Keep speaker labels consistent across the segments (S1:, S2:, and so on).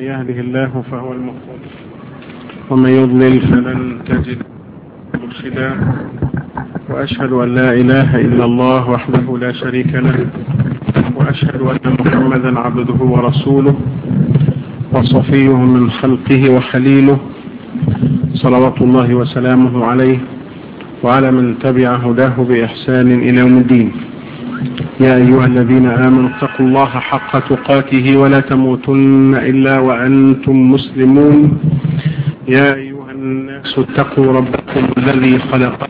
S1: يهده الله فهو المهتد ومن يضلل فلن تجد مرشدا وأشهد أن لا إله إلا الله وحده لا شريك له وأشهد أن محمدا عبده ورسوله وصفيه من خلقه وخليله صلوات الله وسلامه عليه وعلى من تبع هداه بإحسان إلى يوم الدين يا أيها الذين آمنوا اتقوا الله حق تقاته ولا تموتن إلا وأنتم مسلمون يا أيها الناس اتقوا ربكم الذي خلق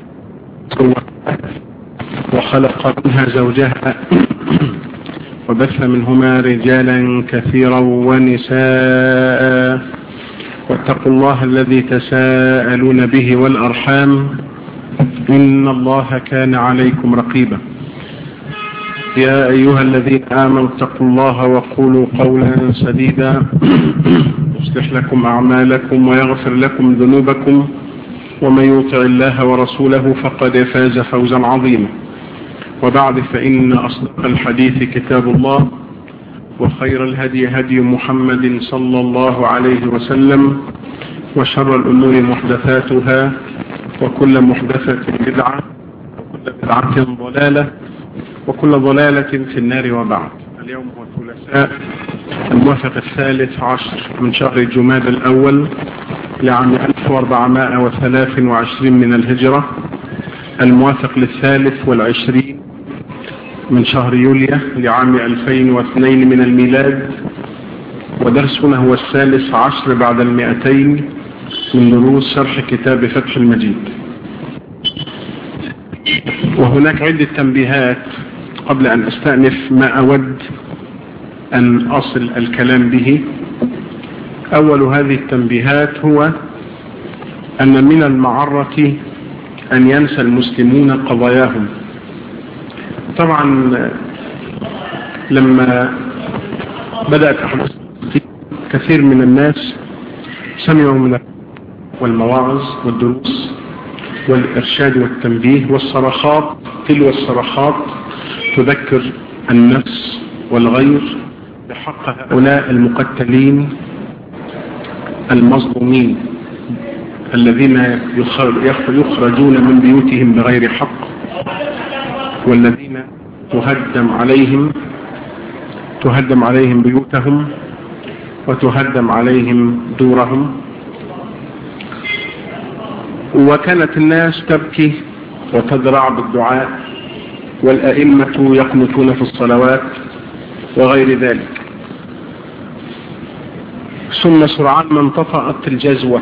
S1: وخلق منها زوجها وبث منهما رجالا كثيرا ونساء واتقوا الله الذي تساءلون به والأرحام إن الله كان عليكم رقيبا يا أيها الذين آمنوا اتقوا الله وقولوا قولا سديدا يصلح لكم أعمالكم ويغفر لكم ذنوبكم ومن يطع الله ورسوله فقد فاز فوزا عظيما وبعد فإن أصدق الحديث كتاب الله وخير الهدي هدي محمد صلى الله عليه وسلم وشر الأمور محدثاتها وكل محدثة بدعة وكل بدعة ضلالة وكل ضلالة في النار وبعد اليوم هو الثلاثاء الموافق الثالث عشر من شهر جماد الأول لعام 1423 من الهجرة الموافق للثالث والعشرين من شهر يوليو لعام 2002 من الميلاد ودرسنا هو الثالث عشر بعد المئتين من دروس شرح كتاب فتح المجيد وهناك عدة تنبيهات قبل أن أستأنف ما أود أن أصل الكلام به أول هذه التنبيهات هو أن من المعرة أن ينسى المسلمون قضاياهم طبعا لما بدأت أحداث كثير من الناس سمعوا من والمواعظ والدروس والإرشاد والتنبيه والصرخات تلو الصرخات تذكر النفس والغير بحق هؤلاء المقتلين المظلومين الذين يخرجون من بيوتهم بغير حق والذين تهدم عليهم تهدم عليهم بيوتهم وتهدم عليهم دورهم وكانت الناس تبكي وتذرع بالدعاء والأئمة يقنطون في الصلوات وغير ذلك ثم سرعان ما انطفأت الجزوة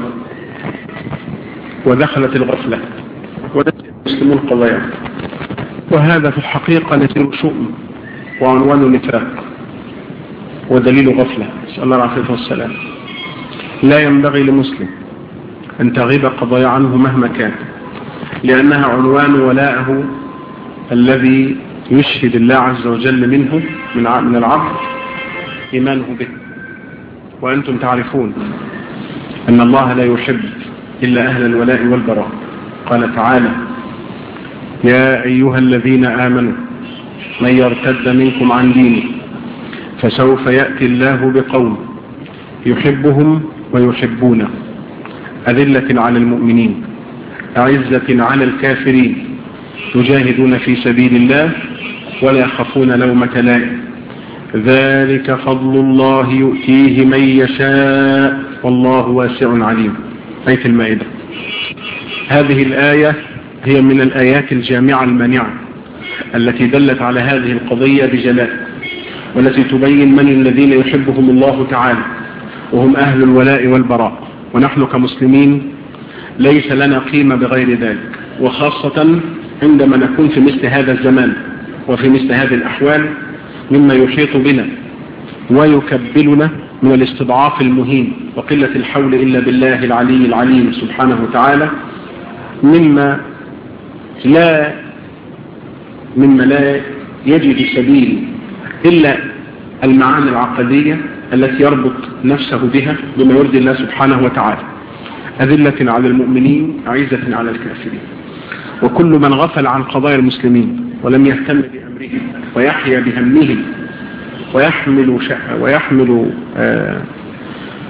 S1: ودخلت الغفلة ونسي المسلمون قضايا وهذا في الحقيقة نسير شؤم وعنوان نفاق ودليل غفلة نسأل الله العافية والسلام لا ينبغي لمسلم أن تغيب قضايا عنه مهما كان لأنها عنوان ولاءه الذي يشهد الله عز وجل منه من من العبد إيمانه به وأنتم تعرفون أن الله لا يحب إلا أهل الولاء والبراء قال تعالى يا أيها الذين آمنوا من يرتد منكم عن دينه فسوف يأتي الله بقوم يحبهم ويحبونه أذلة على المؤمنين أعزة على الكافرين يجاهدون في سبيل الله ولا يخافون لومة لائم ذلك فضل الله يؤتيه من يشاء والله واسع عليم آية المائدة هذه الآية هي من الآيات الجامعة المانعة التي دلت على هذه القضية بجلاء والتي تبين من الذين يحبهم الله تعالى وهم أهل الولاء والبراء ونحن كمسلمين ليس لنا قيمة بغير ذلك وخاصة عندما نكون في مثل هذا الزمان وفي مثل هذه الأحوال مما يحيط بنا ويكبلنا من الاستضعاف المهين وقلة الحول إلا بالله العلي العليم سبحانه وتعالى مما لا مما لا يجد سبيل إلا المعاني العقدية التي يربط نفسه بها بما يرضي الله سبحانه وتعالى أذلة على المؤمنين عزة على الكافرين وكل من غفل عن قضايا المسلمين ولم يهتم بأمرهم ويحيا بهمهم ويحمل شأ ويحمل آه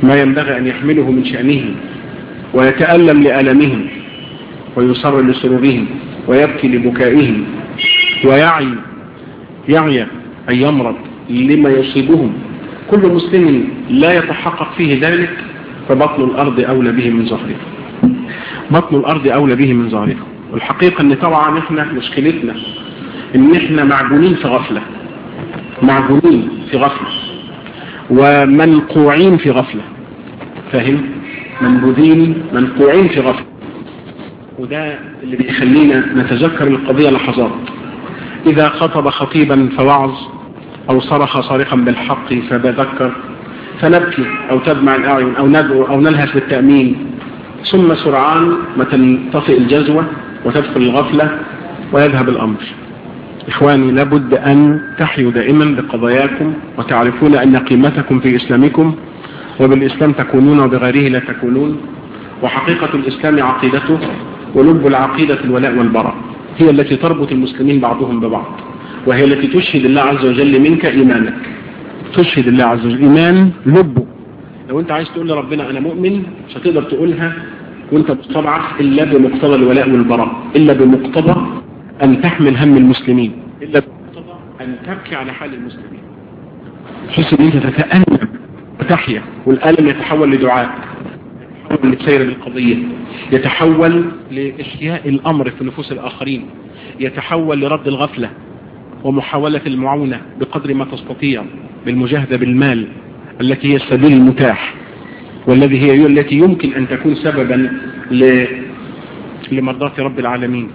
S1: ما ينبغي أن يحمله من شأنهم ويتألم لألمهم ويصر لسرورهم ويبكي لبكائهم ويعي يعي أن يمرض لما يصيبهم كل مسلم لا يتحقق فيه ذلك فبطن الأرض أولى به من ظهره بطن الأرض أولى به من ظهره والحقيقة أن طبعا إحنا مشكلتنا أن إحنا معجونين في غفلة معجونين في غفلة ومنقوعين في غفلة فاهم منبوذين منقوعين في غفلة وده اللي بيخلينا نتذكر القضية لحظات إذا خطب خطيبا فوعظ أو صرخ صارخا بالحق فبذكر فنبكي أو تدمع الأعين أو ندعو أو نلهث بالتأمين ثم سرعان ما تنطفئ الجزوة وتدخل الغفلة ويذهب الأمر إخواني لابد أن تحيوا دائما بقضاياكم وتعرفون أن قيمتكم في إسلامكم وبالإسلام تكونون وبغيره لا تكونون وحقيقة الإسلام عقيدته ولب العقيدة الولاء والبراء هي التي تربط المسلمين بعضهم ببعض وهي التي تشهد الله عز وجل منك إيمانك تشهد الله عز وجل إيمان لبه لو أنت عايز تقول لربنا أنا مؤمن مش هتقدر تقولها وأنت مستضعف إلا بمقتضى الولاء والبراء إلا بمقتضى أن تحمل هم المسلمين إلا بمقتضى أن تبكي على حال المسلمين تحس أن أنت تتألم وتحيا والألم يتحول لدعاء يتحول لسير القضية يتحول لإحياء الأمر في نفوس الآخرين يتحول لرد الغفلة ومحاولة المعونة بقدر ما تستطيع بالمجاهدة بالمال التي هي السبيل المتاح والذي هي التي يمكن أن تكون سببا ل... لمرضاة رب العالمين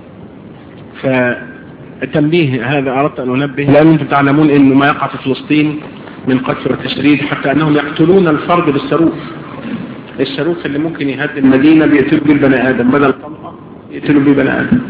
S1: فالتنبيه هذا أردت أن أنبه لأن أنتم تعلمون أنه ما يقع في فلسطين من قتل وتشريد حتى أنهم يقتلون الفرد بالصاروخ الصاروخ اللي ممكن يهدي المدينة بيقتلوا به البني آدم بدل طلقة يقتلوا به بني آدم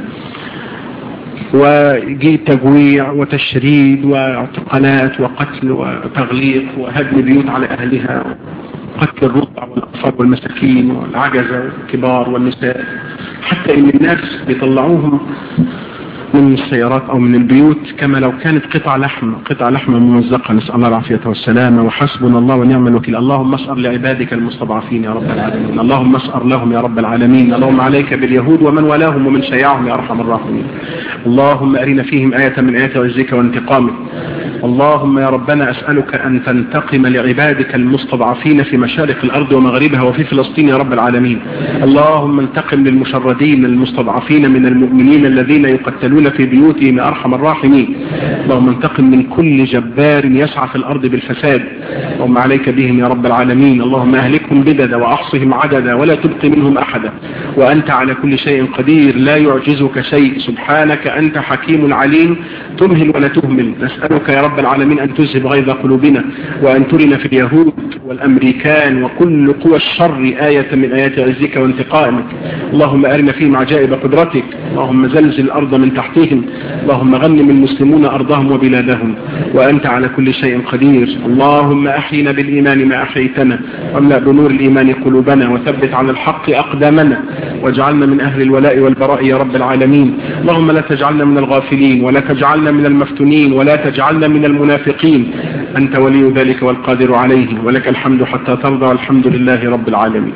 S1: وجي تجويع وتشريد واعتقالات وقتل وتغليق وهدم بيوت على أهلها قتل الرضع والأطفال والمساكين والعجزة والكبار والنساء حتى إن الناس بيطلعوهم من السيارات او من البيوت كما لو كانت قطع لحم قطع لحم ممزقة نسأل الله العافية والسلامة وحسبنا الله ونعم الوكيل اللهم اسأر لعبادك المستضعفين يا رب العالمين اللهم اسأر لهم يا رب العالمين اللهم عليك باليهود ومن والاهم ومن شيعهم يا ارحم الراحمين اللهم ارنا فيهم آية من آيات عزك وانتقامك اللهم يا ربنا أسألك أن تنتقم لعبادك المستضعفين في مشارق الأرض ومغربها وفي فلسطين يا رب العالمين اللهم انتقم للمشردين المستضعفين من المؤمنين الذين يقتلون في بيوتهم يا أرحم الراحمين اللهم انتقم من كل جبار يسعى في الأرض بالفساد اللهم عليك بهم يا رب العالمين اللهم أهلكهم بددا وأحصهم عددا ولا تبقي منهم أحدا وأنت على كل شيء قدير لا يعجزك شيء سبحانك أنت حكيم عليم تمهل ولا تهمل نسألك يا رب العالمين أن تذهب غيظ قلوبنا وأن ترنا في اليهود والأمريكان وكل قوى الشر آية من آيات عزك وانتقامك اللهم أرنا فيهم عجائب قدرتك اللهم زلزل الأرض من تحتهم اللهم غنم المسلمون أرضهم وبلادهم وأنت على كل شيء قدير اللهم أحينا بالإيمان ما أحيتنا واملأ بنور الإيمان قلوبنا وثبت على الحق أقدامنا واجعلنا من أهل الولاء والبراء يا رب العالمين اللهم لا تجعلنا من الغافلين ولا تجعلنا من المفتونين ولا تجعلنا من المنافقين أنت ولي ذلك والقادر عليه ولك الحمد حتى ترضى والحمد لله رب العالمين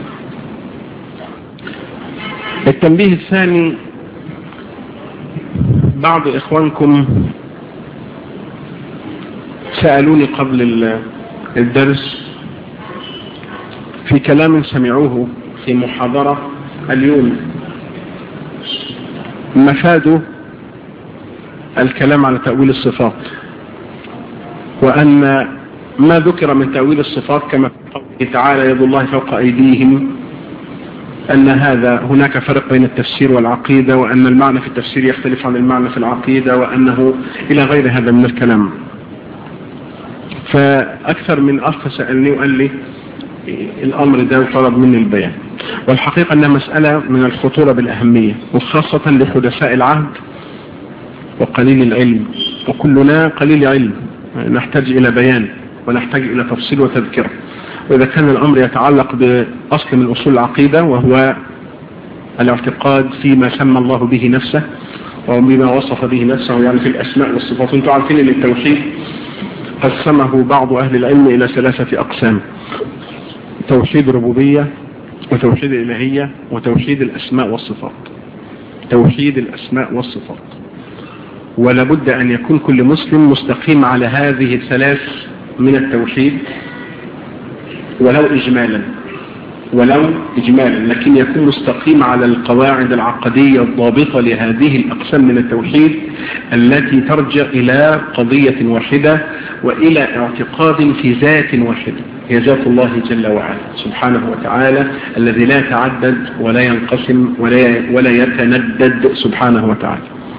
S1: التنبيه الثاني بعض إخوانكم سألوني قبل الدرس في كلام سمعوه في محاضرة اليوم مفاد الكلام على تأويل الصفات وأن ما ذكر من تأويل الصفات كما في قوله تعالى يد الله فوق أيديهم أن هذا هناك فرق بين التفسير والعقيدة وأن المعنى في التفسير يختلف عن المعنى في العقيدة وأنه إلى غير هذا من الكلام فأكثر من أخ سألني وقال لي الأمر ده وطلب مني البيان والحقيقة أنها مسألة من الخطورة بالأهمية وخاصة لحدثاء العهد وقليل العلم وكلنا قليل علم نحتاج إلى بيان ونحتاج إلى تفصيل وتذكرة وإذا كان الأمر يتعلق بأصل من أصول العقيدة وهو الاعتقاد فيما سمى الله به نفسه وبما وصف به نفسه يعني في الأسماء والصفات انتم عارفين أن التوحيد قسمه بعض أهل العلم إلى ثلاثة أقسام توحيد ربوبية وتوحيد الإلهية وتوحيد الأسماء والصفات توحيد الأسماء والصفات ولابد أن يكون كل مسلم مستقيم على هذه الثلاث من التوحيد ولو إجمالا ولو إجمالا لكن يكون مستقيم على القواعد العقدية الضابطة لهذه الأقسام من التوحيد التي ترجع إلى قضية واحدة وإلى اعتقاد في ذات واحدة هي ذات الله جل وعلا سبحانه وتعالى الذي لا يتعدد ولا ينقسم ولا ولا يتندد سبحانه وتعالى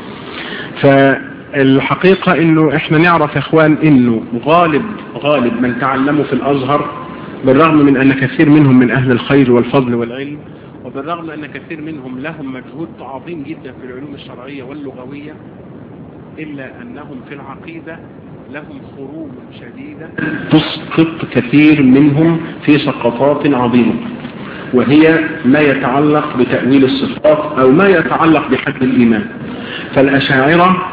S1: فالحقيقة انه احنا نعرف يا اخوان انه غالب غالب من تعلموا في الازهر بالرغم من ان كثير منهم من اهل الخير والفضل والعلم وبالرغم ان كثير منهم لهم مجهود عظيم جدا في العلوم الشرعية واللغوية الا انهم في العقيدة لهم خروج شديدة تسقط كثير منهم في سقطات عظيمة وهي ما يتعلق بتأويل الصفات أو ما يتعلق بحد الإيمان فالأشاعرة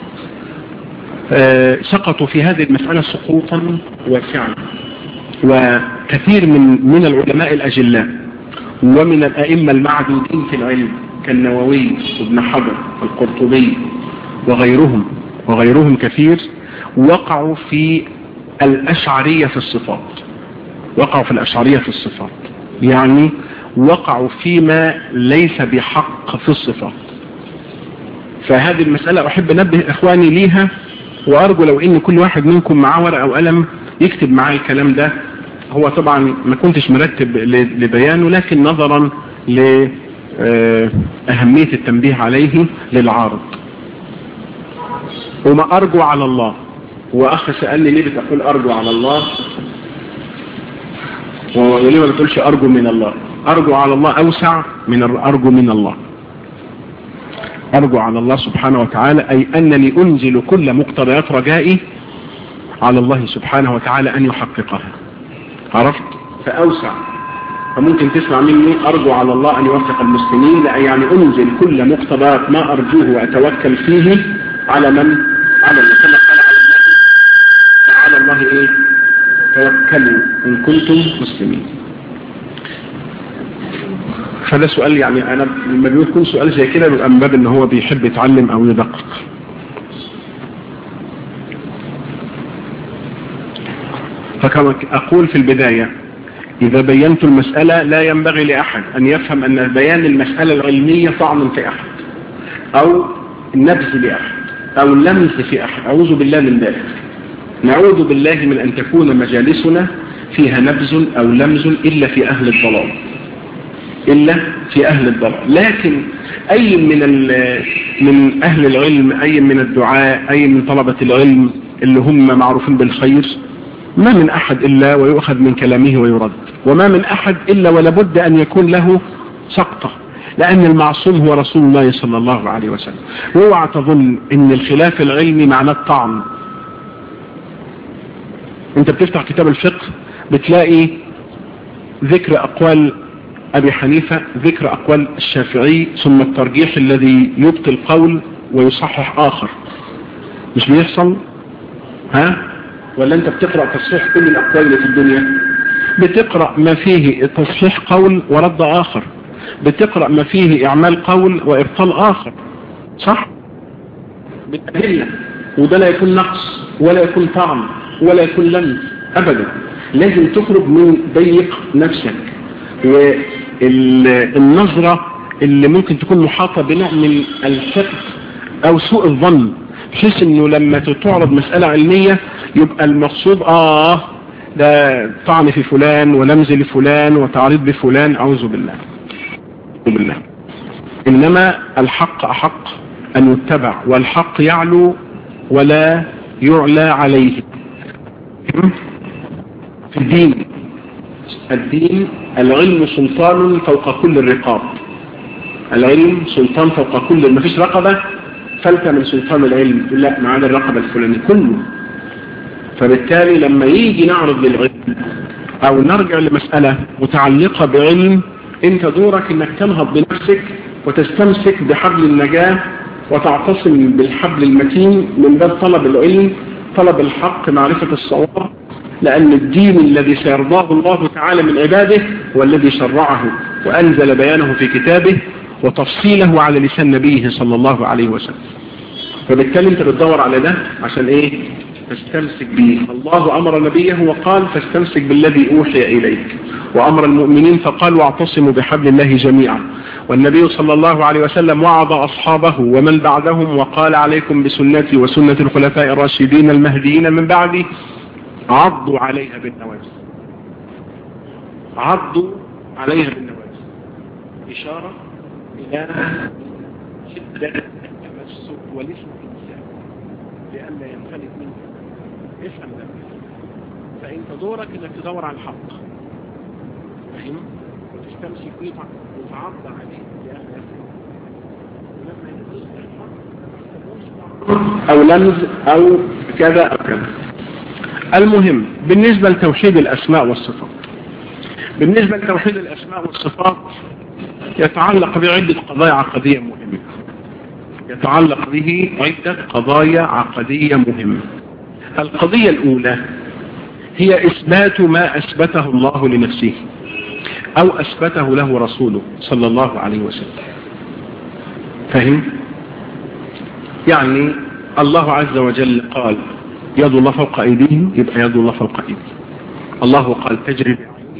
S1: سقطوا في هذه المسألة سقوطا واسعا وكثير من من العلماء الأجلاء ومن الأئمة المعدودين في العلم كالنووي وابن حجر والقرطبي وغيرهم وغيرهم كثير وقعوا في الأشعرية في الصفات وقعوا في الأشعرية في الصفات يعني وقعوا فيما ليس بحق في الصفات فهذه المسألة أحب أنبه إخواني ليها وأرجو لو إن كل واحد منكم معاه ورقة أو قلم يكتب معاه الكلام ده هو طبعا ما كنتش مرتب لبيانه لكن نظرا لأهمية التنبيه عليه للعارض وما أرجو على الله واخ سألني ليه بتقول ارجو على الله وليه ما بتقولش ارجو من الله ارجو على الله اوسع من ارجو من الله ارجو على الله سبحانه وتعالى اي انني انزل كل مقتضيات رجائي على الله سبحانه وتعالى ان يحققها عرفت فاوسع فممكن تسمع مني ارجو على الله ان يوفق المسلمين لا يعني انزل كل مقتضيات ما ارجوه واتوكل فيه على من على الله كما قال على الله ايه توكلوا ان كنتم مسلمين فده سؤال يعني انا لما بيكون سؤال زي كده بيبقى من باب ان هو بيحب يتعلم او يدقق فكما اقول في البداية اذا بينت المسألة لا ينبغي لاحد ان يفهم ان بيان المسألة العلمية طعن في احد او نبذ لاحد او لمس في احد اعوذ بالله من ذلك نعوذ بالله من أن تكون مجالسنا فيها نبذ أو لمز إلا في أهل الضلال إلا في أهل الضلال لكن أي من من أهل العلم أي من الدعاء أي من طلبة العلم اللي هم معروفين بالخير ما من أحد إلا ويؤخذ من كلامه ويرد وما من أحد إلا ولابد أن يكون له سقطة لأن المعصوم هو رسول الله صلى الله عليه وسلم واوعى تظن أن الخلاف العلمي معناه الطعن انت بتفتح كتاب الفقه بتلاقي ذكر اقوال ابي حنيفة ذكر اقوال الشافعي ثم الترجيح الذي يبطل قول ويصحح اخر مش بيحصل ها ولا انت بتقرأ تصحيح كل الاقوال اللي في الدنيا بتقرأ ما فيه تصحيح قول ورد اخر بتقرأ ما فيه اعمال قول وابطال اخر صح بالأدلة وده لا يكون نقص ولا يكون طعم ولا يكون لمس ابدا لازم تخرج من ضيق نفسك والنظرة اللي ممكن تكون محاطة بنوع من الفقه او سوء الظن بحيث انه لما تعرض مسألة علمية يبقى المقصود اه ده طعن في فلان ولمز لفلان وتعريض بفلان اعوذ بالله بالله انما الحق احق ان يتبع والحق يعلو ولا يعلى عليه في الدين الدين العلم سلطان فوق كل الرقاب العلم سلطان فوق كل ما فيش رقبة فلت من سلطان العلم لا ما عدا الرقبة الفلانية كله فبالتالي لما يجي نعرض للعلم او نرجع لمسألة متعلقة بعلم انت دورك انك تنهض بنفسك وتستمسك بحبل النجاة وتعتصم بالحبل المتين من باب طلب العلم طلب الحق معرفة الصواب لأن الدين الذي سيرضاه الله تعالى من عباده هو الذي شرعه وأنزل بيانه في كتابه وتفصيله على لسان نبيه صلى الله عليه وسلم فبالتالي انت بتدور على ده عشان ايه تستمسك به الله أمر نبيه وقال فاستمسك بالذي أوحي إليك وأمر المؤمنين فقال واعتصموا بحبل الله جميعا والنبي صلى الله عليه وسلم وعظ أصحابه ومن بعدهم وقال عليكم بسنتي وسنة الخلفاء الراشدين المهديين من بعدي عضوا عليها بالنواجذ عضوا عليها بالنواجذ إشارة إلى شدة التمسك والاستمساك لئلا ينفلت منك افهم ده فانت دورك انك تدور على الحق فاهم وتستمسك بيه وتعض عليه لئلا او لمز او كذا او كذا المهم بالنسبة لتوحيد الاسماء والصفات بالنسبة لتوحيد الاسماء والصفات يتعلق بعدة قضايا عقدية مهمة يتعلق به عدة قضايا عقدية مهمة القضية الأولى هي إثبات ما أثبته الله لنفسه أو أثبته له رسوله صلى الله عليه وسلم فهم؟ يعني الله عز وجل قال يد الله فوق أيديهم يبقى يد الله فوق أيديهم الله قال تجري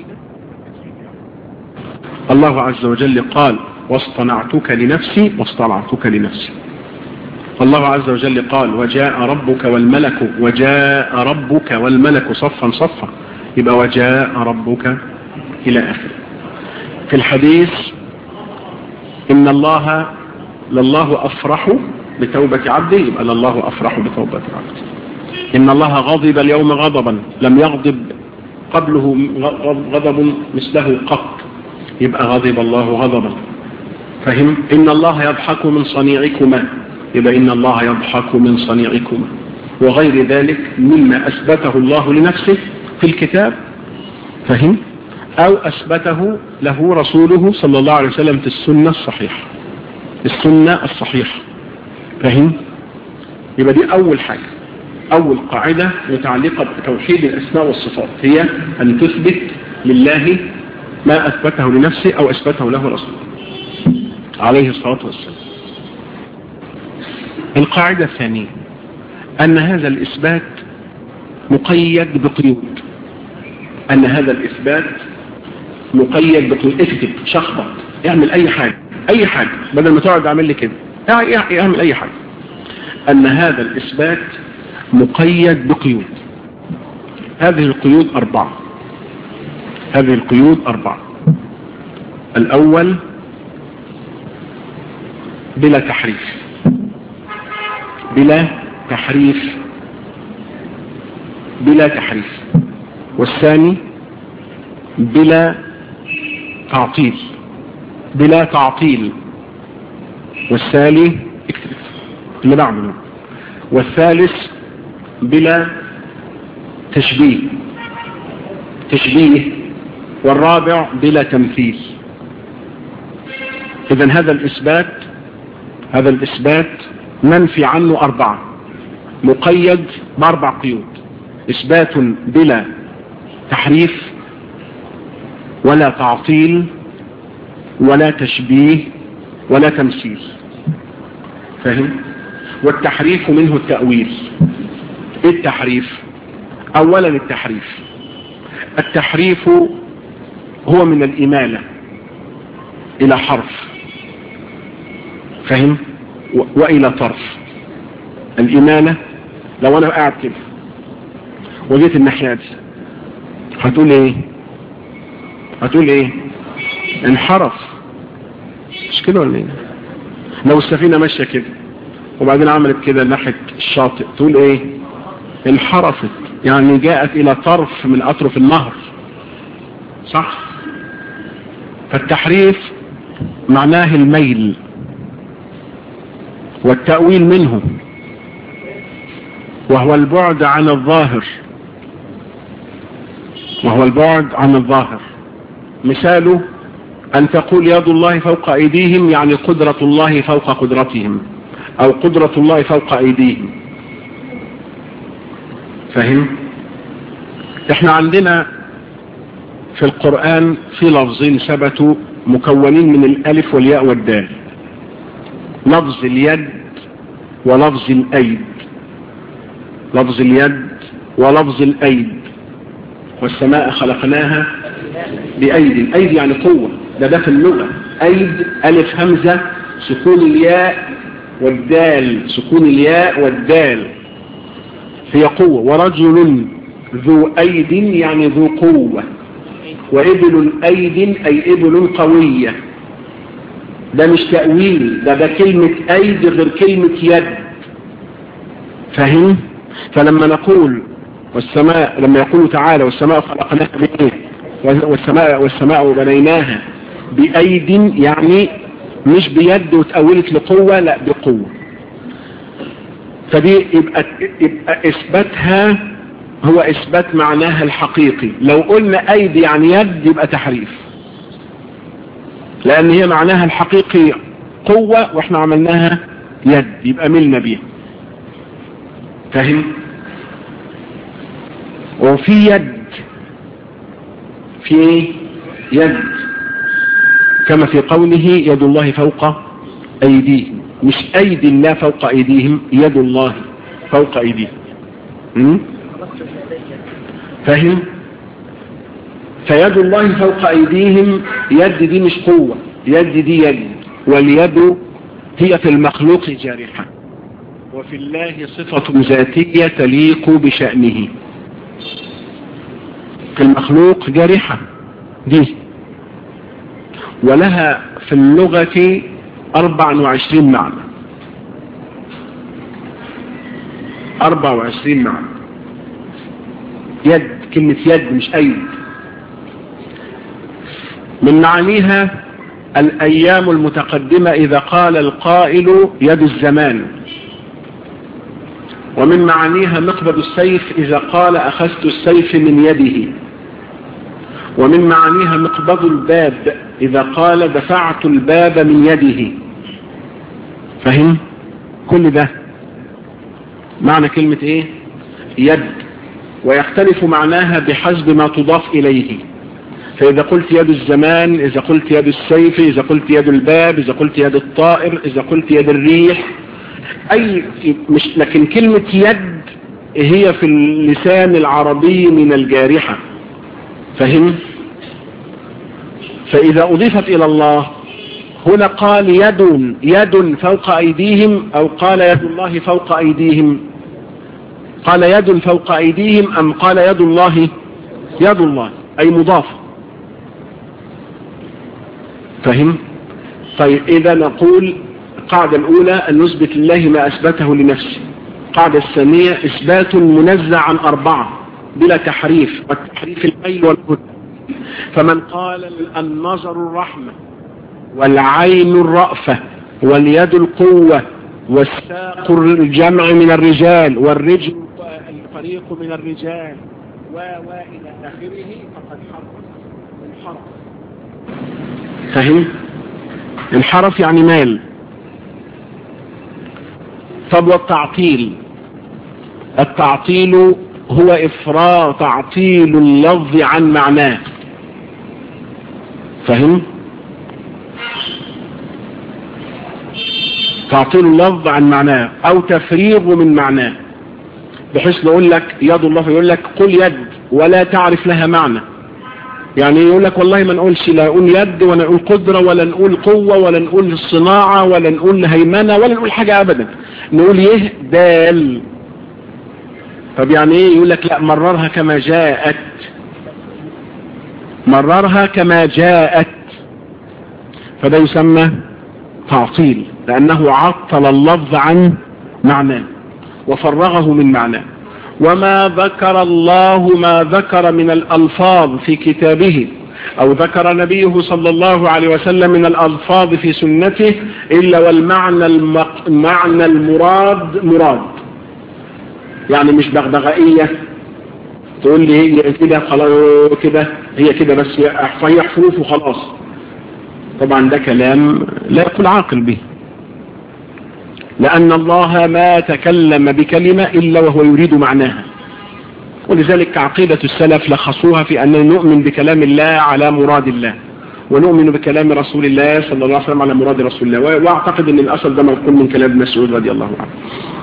S1: الله عز وجل قال واصطنعتك لنفسي واصطنعتك لنفسي الله عز وجل قال وجاء ربك والملك وجاء ربك والملك صفا صفا يبقى وجاء ربك إلى آخر في الحديث إن الله لله أفرح بتوبة عبده يبقى لله أفرح بتوبة عبده إن الله غضب اليوم غضبا لم يغضب قبله غضب مثله قط يبقى غضب الله غضبا فهم إن الله يضحك من صنيعكما يبقى إن الله يضحك من صنيعكما وغير ذلك مما أثبته الله لنفسه في الكتاب فهم أو أثبته له رسوله صلى الله عليه وسلم في السنة الصحيحة السنة الصحيحة فهم يبقى دي أول حاجة أول قاعدة متعلقة بتوحيد الأسماء والصفات هي أن تثبت لله ما أثبته لنفسه أو أثبته له رسوله عليه الصلاة والسلام القاعدة الثانية أن هذا الإثبات مقيد بقيود أن هذا الإثبات مقيد بقيود اكتب شخبط اعمل أي حاجة أي حاجة بدل ما تقعد اعمل لي كده اعمل أي حاجة أن هذا الإثبات مقيد بقيود هذه القيود أربعة هذه القيود أربعة الأول بلا تحريف بلا تحريف بلا تحريف والثاني بلا تعطيل بلا تعطيل والثاني اكتب اللي بعده والثالث بلا تشبيه تشبيه والرابع بلا تمثيل اذا هذا الاثبات هذا الاثبات منفي عنه اربعة مقيد باربع قيود اثبات بلا تحريف ولا تعطيل ولا تشبيه ولا تمثيل فهم والتحريف منه التأويل ايه التحريف اولا التحريف التحريف هو من الامالة الى حرف فهم والى طرف الامالة لو انا قاعد كده وجيت الناحية دي هتقول ايه هتقول ايه انحرف مش كده ولا ايه لو السفينة ماشية كده وبعدين عملت كده ناحية الشاطئ تقول ايه انحرفت يعني جاءت الى طرف من اطرف النهر صح فالتحريف معناه الميل والتأويل منه وهو البعد عن الظاهر وهو البعد عن الظاهر مثاله أن تقول يد الله فوق أيديهم يعني قدرة الله فوق قدرتهم أو قدرة الله فوق أيديهم فهم احنا عندنا في القرآن في لفظين ثبتوا مكونين من الالف والياء والدال لفظ اليد ولفظ الايد لفظ اليد ولفظ الايد والسماء خلقناها بايد الايد يعني قوة ده ده في اللغة ايد الف همزة سكون الياء والدال سكون الياء والدال هي قوة ورجل ذو ايد يعني ذو قوة وابل ايد اي ابل قوية ده مش تأويل ده ده كلمة ايد غير كلمة يد فاهم فلما نقول والسماء لما يقول تعالى والسماء خلقناها بايه والسماء والسماء بنيناها بايد يعني مش بيد وتأولت لقوة لا بقوة فدي يبقى, يبقى اثباتها هو اثبات معناها الحقيقي لو قلنا ايدي يعني يد يبقى تحريف لان هي معناها الحقيقي قوة واحنا عملناها يد يبقى ملنا بيها فاهم وفي يد في ايه يد كما في قوله يد الله فوق ايديهم مش ايدي الله فوق ايديهم يد الله فوق ايديهم فاهم فيد الله فوق ايديهم يد دي مش قوة يد دي يد واليد هي في المخلوق جارحة وفي الله صفة ذاتية تليق بشأنه في المخلوق جارحة دي ولها في اللغة أربع وعشرين معنى أربع وعشرين معنى يد كلمة يد مش أيد من معانيها الأيام المتقدمة إذا قال القائل يد الزمان ومن معانيها مقبض السيف إذا قال أخذت السيف من يده ومن معانيها مقبض الباب إذا قال دفعت الباب من يده فهم كل ده معنى كلمة ايه يد ويختلف معناها بحسب ما تضاف إليه فإذا قلت يد الزمان إذا قلت يد السيف إذا قلت يد الباب إذا قلت يد الطائر إذا قلت يد الريح أي مش لكن كلمة يد هي في اللسان العربي من الجارحة فهم فإذا أضيفت إلى الله هنا قال يد يد فوق أيديهم أو قال يد الله فوق أيديهم قال يد فوق أيديهم أم قال يد الله يد الله أي مضافة فهم طيب إذا نقول القاعدة الأولى أن نثبت لله ما أثبته لنفسه القاعدة الثانية إثبات منزع عن أربعة بلا تحريف والتحريف الميل والهدى فمن قال النظر الرحمة والعين الرأفة واليد القوة والساق الجمع من الرجال والرجل الفريق من الرجال و و إلى آخره فقد حرف انحرف فهم انحرف يعني مال طب والتعطيل التعطيل هو إفراط تعطيل اللفظ عن معناه فهم تعطيل اللفظ عن معناه او تفريغ من معناه بحيث نقول لك يد الله يقول لك قل يد ولا تعرف لها معنى يعني يقول لك والله ما نقولش لا نقول يد ولا نقول قدرة ولا نقول قوة ولا نقول صناعة ولا نقول هيمنة ولا نقول حاجة ابدا نقول يه دال طب يعني ايه يقول لك لا مررها كما جاءت مررها كما جاءت فده يسمى تعطيل لأنه عطل اللفظ عن معناه وفرغه من معناه وما ذكر الله ما ذكر من الألفاظ في كتابه أو ذكر نبيه صلى الله عليه وسلم من الألفاظ في سنته إلا والمعنى المق... معنى المراد مراد يعني مش بغبغائية تقول لي هي كده خلاص كده هي كده بس هي حروف وخلاص طبعا ده كلام لا يقول عاقل به لأن الله ما تكلم بكلمة إلا وهو يريد معناها ولذلك عقيدة السلف لخصوها في أننا نؤمن بكلام الله على مراد الله ونؤمن بكلام رسول الله صلى الله عليه وسلم على مراد رسول الله واعتقد ان الاصل ده منقول من كلام ابن مسعود رضي الله عنه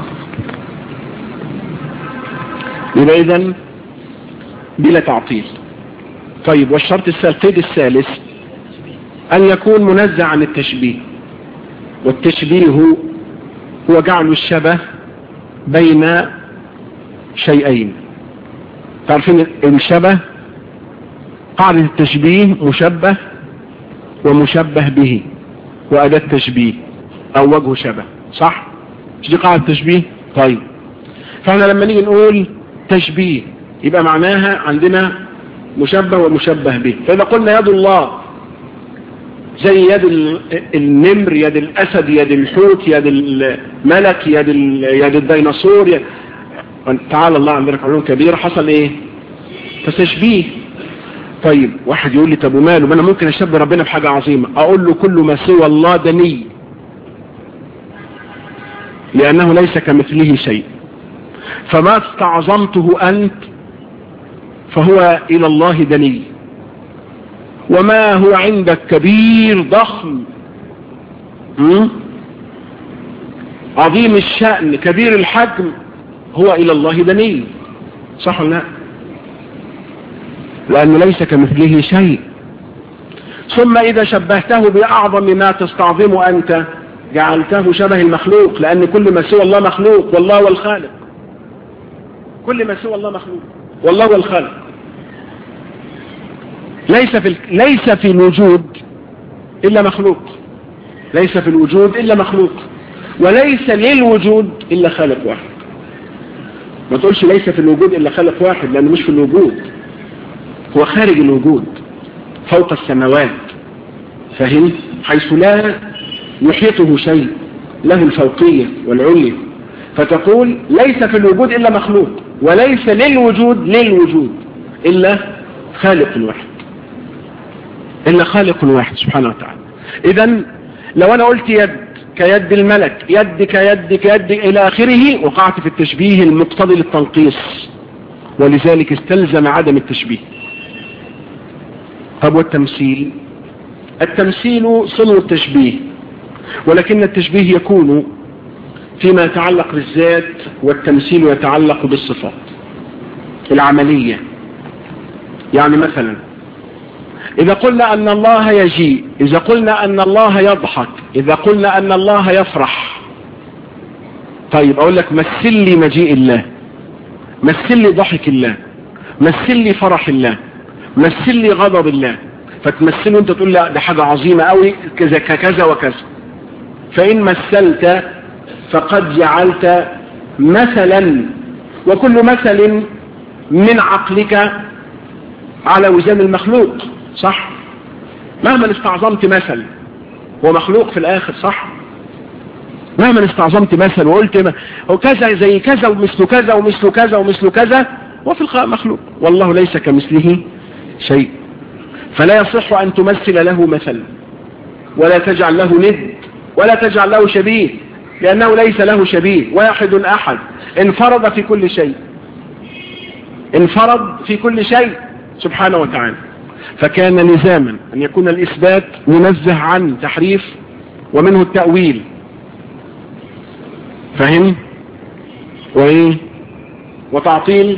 S1: يبقى اذا بلا تعطيل طيب والشرط القيد الثالث ان يكون منزع عن التشبيه والتشبيه هو جعل الشبه بين شيئين تعرفين الشبه قاعدة التشبيه مشبه ومشبه به وأداة تشبيه أو وجه شبه صح؟ مش دي قاعدة تشبيه؟ طيب فاحنا لما نيجي نقول تشبيه يبقى معناها عندنا مشبه ومشبه به فإذا قلنا يد الله زي يد النمر يد الأسد يد الحوت يد الملك يد يد الديناصور يد... تعالى الله عن ذلك علوم كبير حصل ايه تشبيه طيب واحد يقول لي طب وماله ما انا ممكن اشبه ربنا بحاجة عظيمة اقول له كل ما سوى الله دني لانه ليس كمثله شيء فما استعظمته انت فهو الى الله دني وما هو عندك كبير ضخم عظيم الشأن كبير الحجم هو الى الله دني صح ولا لا لأنه ليس كمثله شيء ثم إذا شبهته بأعظم ما تستعظم أنت جعلته شبه المخلوق لأن كل ما سوى الله مخلوق والله هو الخالق كل ما سوى الله مخلوق والله هو الخالق ليس في ليس في الوجود إلا مخلوق ليس في الوجود إلا مخلوق وليس للوجود إلا خالق واحد ما تقولش ليس في الوجود إلا خالق واحد لأنه مش في الوجود هو خارج الوجود فوق السماوات فهم حيث لا يحيطه شيء له الفوقية والعلية فتقول ليس في الوجود إلا مخلوق وليس للوجود للوجود إلا خالق واحد إلا خالق واحد سبحانه وتعالى إذا لو أنا قلت يد كيد الملك يد كيد كيد إلى آخره وقعت في التشبيه المقتضي للتنقيص ولذلك استلزم عدم التشبيه طب والتمثيل التمثيل صنو التشبيه ولكن التشبيه يكون فيما يتعلق بالذات والتمثيل يتعلق بالصفات العملية يعني مثلا إذا قلنا أن الله يجيء إذا قلنا أن الله يضحك إذا قلنا أن الله يفرح طيب أقول لك مثل لي مجيء الله مثل لي ضحك الله مثل لي فرح الله مثل لي غضب الله فتمثله انت تقول لا ده حاجة عظيمة قوي كذا كذا وكذا فإن مثلت فقد جعلت مثلا وكل مثل من عقلك على وزن المخلوق صح مهما استعظمت مثل هو مخلوق في الآخر صح مهما استعظمت مثل وقلت كذا زي كذا ومثل كذا ومثل كذا ومثل كذا وفي الخلق مخلوق والله ليس كمثله شيء فلا يصح أن تمثل له مثل ولا تجعل له ند ولا تجعل له شبيه لأنه ليس له شبيه واحد أحد انفرد في كل شيء انفرد في كل شيء سبحانه وتعالى فكان لزاما أن يكون الإثبات منزه عن تحريف ومنه التأويل فهم وإيه وتعطيل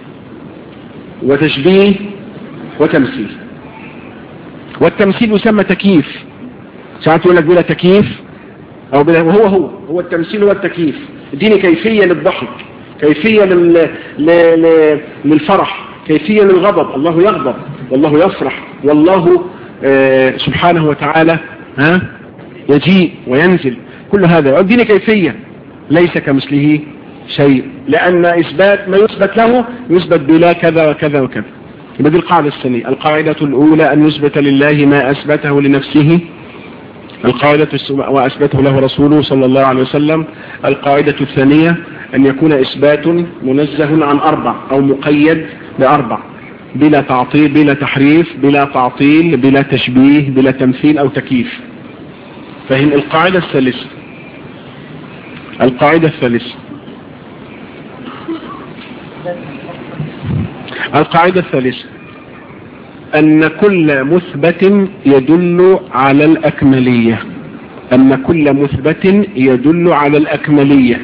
S1: وتشبيه وتمثيل والتمثيل يسمى تكييف ساعات يقول لك بلا تكييف او بلا وهو هو هو التمثيل هو التكييف اديني كيفية للضحك كيفية لل... ل... للفرح كيفية للغضب الله يغضب والله يفرح والله آه سبحانه وتعالى ها يجيء وينزل كل هذا اديني كيفية ليس كمثله شيء لأن إثبات ما يثبت له يثبت بلا كذا وكذا وكذا يبقى دي القاعدة الثانية القاعدة الأولى أن يثبت لله ما أثبته لنفسه القاعدة وأثبته له رسوله صلى الله عليه وسلم القاعدة الثانية أن يكون إثبات منزه عن أربع أو مقيد بأربع بلا تعطيل بلا تحريف بلا تعطيل بلا تشبيه بلا تمثيل أو تكييف فهم القاعدة الثالثة القاعدة الثالثة القاعدة الثالثة أن كل مثبت يدل على الأكملية أن كل مثبت يدل على الأكملية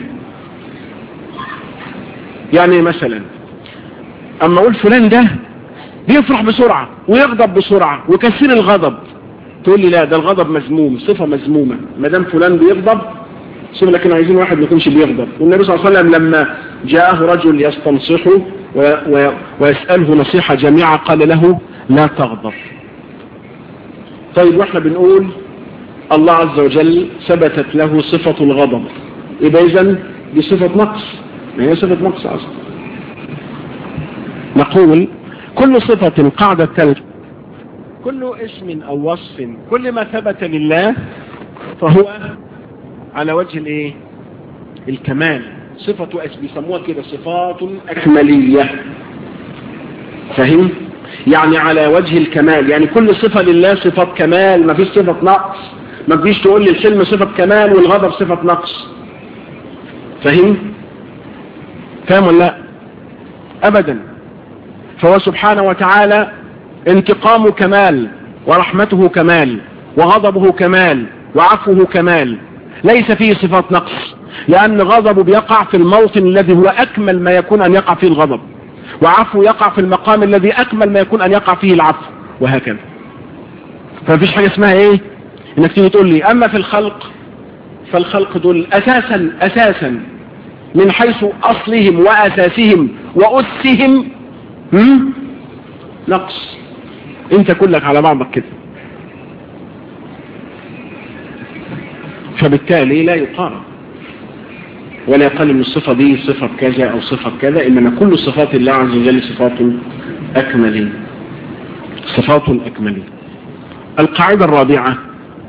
S1: يعني مثلا أما أقول فلان ده بيفرح بسرعة ويغضب بسرعة وكثير الغضب تقول لي لا ده الغضب مذموم صفة مذمومة ما دام فلان بيغضب صفة لكن عايزين واحد ما يكونش بيغضب والنبي صلى الله عليه وسلم لما جاءه رجل يستنصحه و... و... ويسأله نصيحة جميعة قال له لا تغضب طيب واحنا بنقول الله عز وجل ثبتت له صفة الغضب يبقى اذا دي صفة نقص ما هي صفة نقص اصلا نقول كل صفة قاعدة ثالثة كل اسم او وصف كل ما ثبت لله فهو على وجه الايه الكمال صفة بيسموها كده صفات اكملية فهم يعني على وجه الكمال يعني كل صفة لله صفة كمال ما فيش صفة نقص ما تجيش تقول لي الحلم صفة كمال والغضب صفة نقص فهم فاهم ولا لا ابدا فهو سبحانه وتعالى انتقام كمال ورحمته كمال وغضبه كمال وعفوه كمال ليس فيه صفات نقص لأن غضبه بيقع في الموطن الذي هو أكمل ما يكون أن يقع فيه الغضب وعفو يقع في المقام الذي أكمل ما يكون أن يقع فيه العفو وهكذا فمفيش حاجة اسمها إيه إنك تيجي تقول لي أما في الخلق فالخلق دول أساسا أساسا من حيث أصلهم وأساسهم وأسهم نقص انت كلك على بعضك كده فبالتالي لا يقارن ولا يقال ان الصفة دي صفة كذا او صفة كذا انما كل صفات الله عز وجل صفات اكملية صفات اكملية القاعدة الرابعة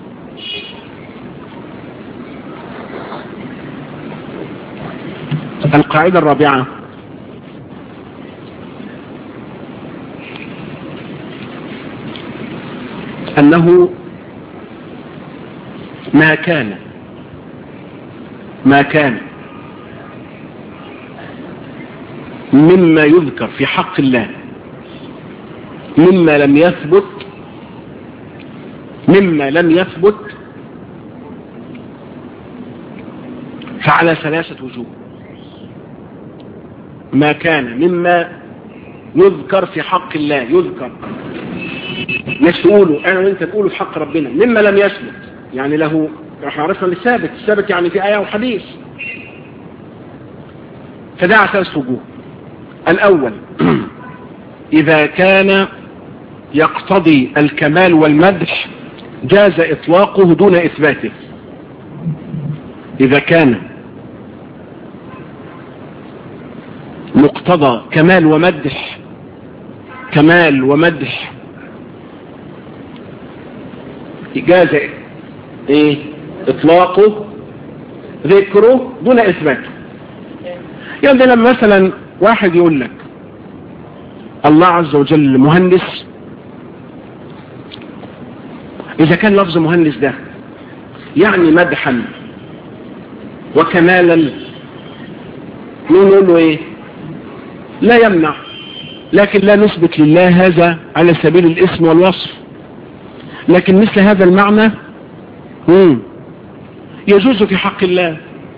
S1: القاعدة الرابعة أنه ما كان ما كان مما يذكر في حق الله مما لم يثبت مما لم يثبت فعلى ثلاثة وجوه ما كان مما يذكر في حق الله يذكر مش تقوله انا وانت تقوله في حق ربنا مما لم يثبت يعني له احنا عرفنا الثابت الثابت يعني في آية وحديث فده على ثلاث وجوه الأول إذا كان يقتضي الكمال والمدح جاز إطلاقه دون إثباته إذا كان مقتضى كمال ومدح كمال ومدح جاز ايه اطلاقه ذكره دون اثباته يعني لما مثلا واحد يقول لك الله عز وجل مهندس اذا كان لفظ مهندس ده يعني مدحا وكمالا نقول له ايه لا يمنع لكن لا نثبت لله هذا على سبيل الاسم والوصف لكن مثل هذا المعنى مم. يجوز في حق الله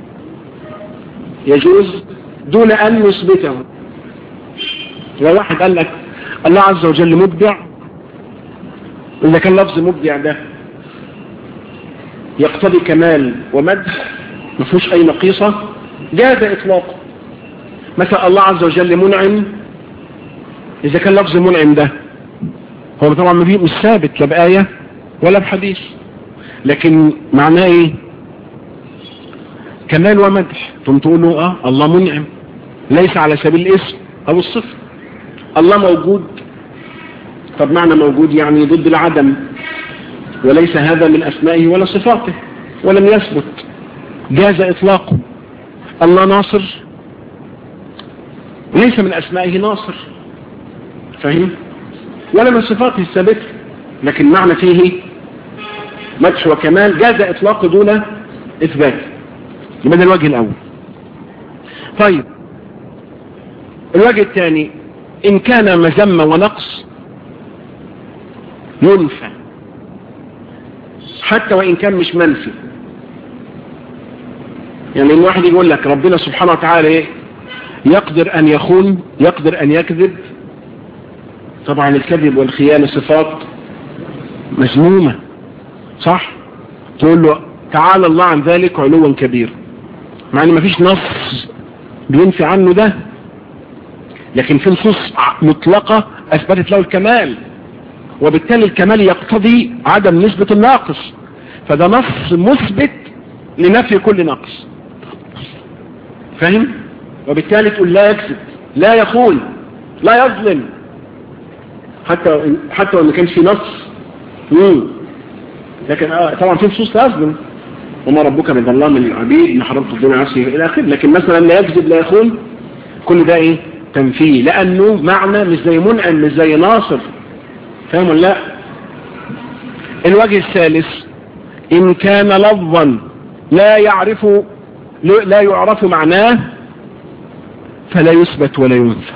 S1: يجوز دون أن نثبته لو واحد قال لك الله عز وجل مبدع إذا كان لفظ مبدع ده يقتضي كمال ومدح ما فيهوش أي نقيصة جاز إطلاقه مثلا الله عز وجل منعم إذا كان لفظ منعم ده هو طبعا ما فيه مش ثابت لا بآية ولا بحديث لكن معناه ايه كمال ومدح ثم تقول له اه الله منعم ليس على سبيل الاسم او الصفر الله موجود طب معنى موجود يعني ضد العدم وليس هذا من اسمائه ولا صفاته ولم يثبت جاز اطلاقه الله ناصر ليس من اسمائه ناصر فهم ولا من صفاته الثابته لكن معنى فيه مدح وكمال جاز اطلاقه دون اثبات يبقى ده الوجه الاول طيب الوجه الثاني إن كان مذمة ونقص ينفى حتى وإن كان مش منفي يعني الواحد يقول لك ربنا سبحانه وتعالى ايه يقدر أن يخون يقدر أن يكذب طبعا الكذب والخيانة صفات مذمومة صح تقول له تعالى الله عن ذلك علوا كبير مع ان مفيش نص بينفي عنه ده لكن في نصوص مطلقة اثبتت له الكمال وبالتالي الكمال يقتضي عدم نسبة الناقص فده نص مثبت لنفي كل نقص فاهم وبالتالي تقول لا يكذب لا يخون لا يظلم حتى حتى وان كان في نص مم. لكن آه طبعا في نصوص لا يظلم وما ربك بظلام للعبيد ان حرمت الدنيا عصيه الى اخره لكن مثلا لا يكذب لا يخون كل ده ايه تنفيه لانه معنى مش زي منعم مش زي ناصر فاهم ولا لا الوجه الثالث ان كان لفظا لا يعرف لا يعرف معناه فلا يثبت ولا ينفى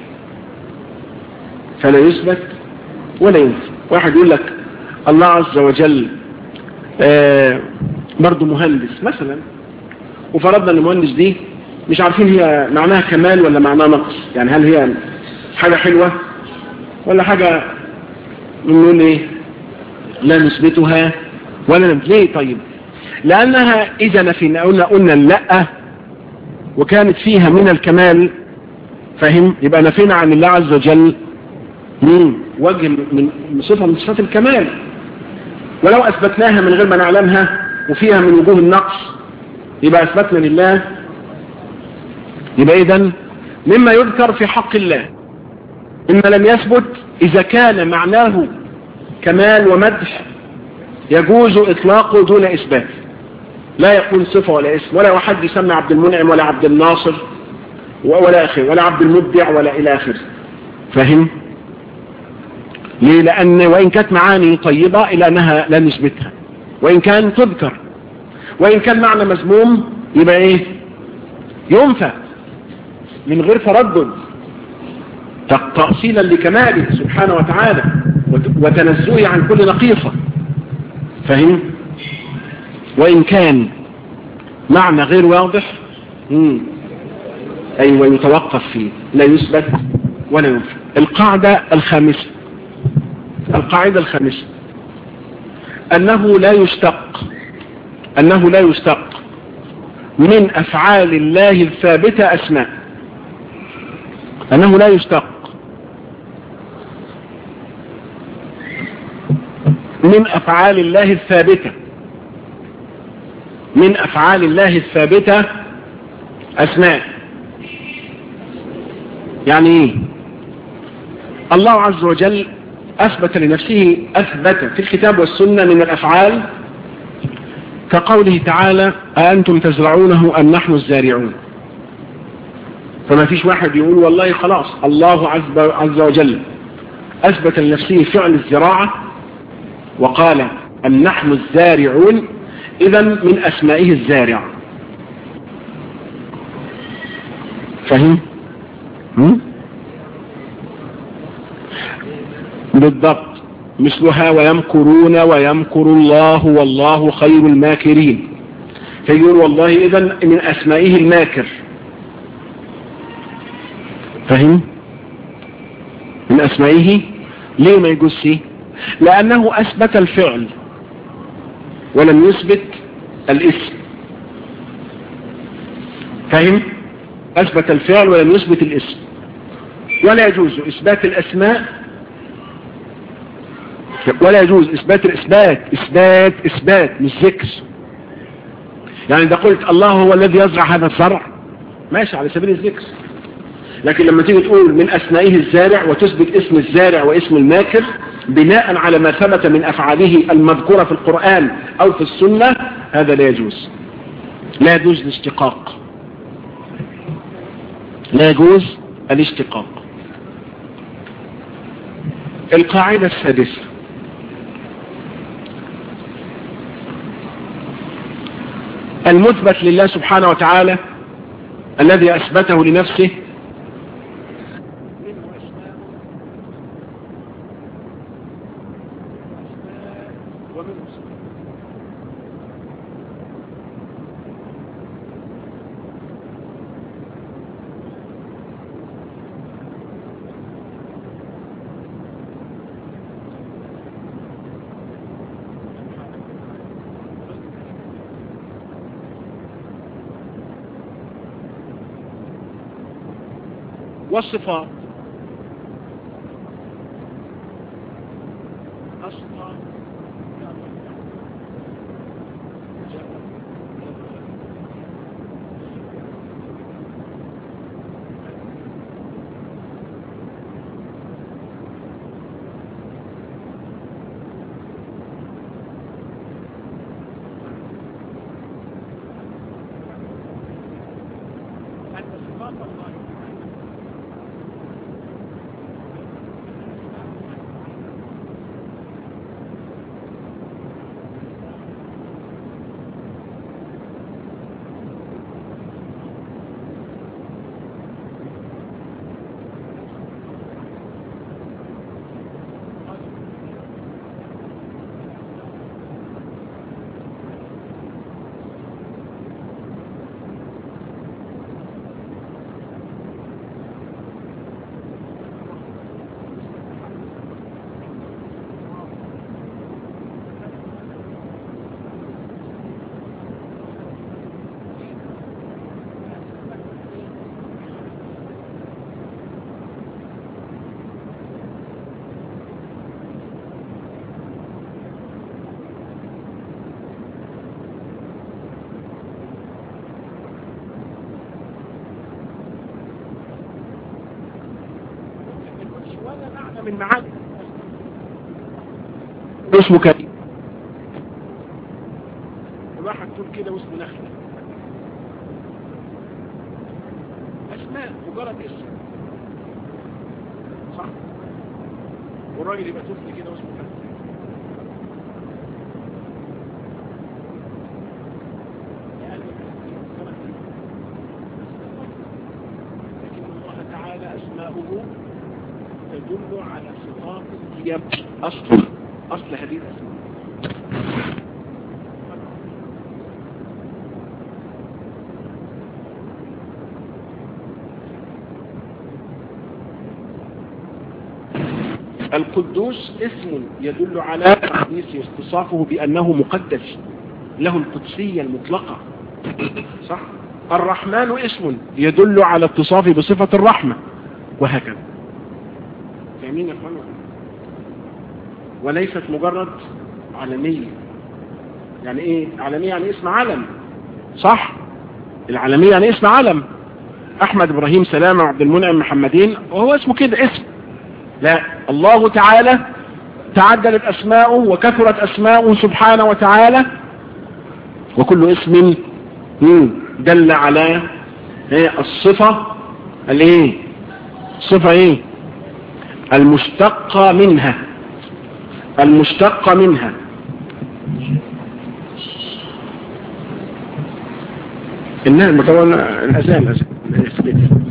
S1: فلا يثبت ولا ينفى واحد يقول لك الله عز وجل آه برضه مهندس مثلا وفرضنا ان المهندس دي مش عارفين هي معناها كمال ولا معناها نقص يعني هل هي حاجة حلوة ولا حاجة نقول ايه لا نثبتها ولا ليه طيب لانها اذا نفينا قلنا قلنا لا وكانت فيها من الكمال فهم يبقى نفينا عن الله عز وجل مين وجه من صفة من صفات الكمال ولو اثبتناها من غير ما نعلمها وفيها من وجوه النقص يبقى اثبتنا لله يبقى اذا مما يذكر في حق الله إما لم يثبت إذا كان معناه كمال ومدح يجوز إطلاقه دون إثبات لا يكون صفة ولا اسم ولا واحد يسمى عبد المنعم ولا عبد الناصر ولا آخر ولا عبد المبدع ولا إلى آخر فهم ليه لأن وإن كانت معاني طيبة إلى أنها لا نثبتها وإن كان تذكر وإن كان معنى مذموم يبقى إيه ينفى من غير تردد تأصيلا لكماله سبحانه وتعالى وتنزهه عن كل نقيصة فهم وإن كان معنى غير واضح أيوة يتوقف فيه لا يثبت ولا ينفى القاعدة الخامسة القاعدة الخامسة أنه لا يشتق أنه لا يشتق من أفعال الله الثابتة أسماء أنه لا يشتق من أفعال الله الثابتة من أفعال الله الثابتة أسماء يعني إيه الله عز وجل أثبت لنفسه أثبت في الكتاب والسنة من الأفعال كقوله تعالى أأنتم تزرعونه أم نحن الزارعون فما فيش واحد يقول والله خلاص الله عز وجل أثبت لنفسه فعل الزراعة وقال أم نحن الزارعون إذا من أسمائه الزارع فهم؟ بالضبط مثلها ويمكرون ويمكر الله والله خير الماكرين فيقول والله إذا من أسمائه الماكر فهم من أسمائه ليه ما يجوز لأنه أثبت الفعل ولم يثبت الاسم فهم أثبت الفعل ولم يثبت الاسم ولا يجوز إثبات الأسماء ولا يجوز إثبات الإثبات إثبات إثبات مش ذكر يعني إذا قلت الله هو الذي يزرع هذا الزرع ماشي على سبيل الذكر لكن لما تيجي تقول من أسمائه الزارع وتثبت اسم الزارع واسم الماكر بناء على ما ثبت من أفعاله المذكورة في القرآن أو في السنة هذا لا يجوز لا يجوز الاشتقاق لا يجوز الاشتقاق القاعدة السادسة المثبت لله سبحانه وتعالى الذي أثبته لنفسه ومنه صفات والصفات أصلا أن صفات الله ولا معنى من معاني اسمه كريم الواحد تقول كده واسمه نخلة أسماء مجرد اسم صح والراجل يبقى طفل كده واسمه كريم لكن الله تعالى أسماؤه تدل على صفات هي أصل أصل هذه الأسماء القدوس اسم يدل على تقديس اختصاصه بأنه مقدس له القدسية المطلقة صح الرحمن اسم يدل على اتصافه بصفة الرحمة وهكذا فاهمين يا اخوانا وليست مجرد علمية يعني ايه علمية يعني اسم علم صح العالمية يعني اسم علم احمد ابراهيم سلامة وعبد المنعم محمدين وهو اسمه كده اسم لا الله تعالى تعدلت اسماؤه وكثرت اسماؤه سبحانه وتعالى وكل اسم دل على ايه الصفة الايه الصفة ايه المشتقة منها المشتقة منها النعمة طبعا الأذان الأذان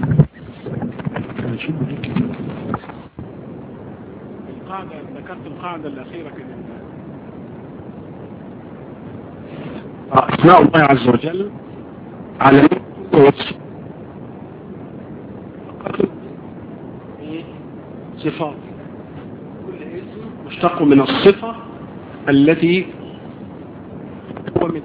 S1: القاعدة ذكرت القاعدة الأخيرة كده أسماء الله عز وجل على صفات كل اسم مشتق من الصفة التي هو من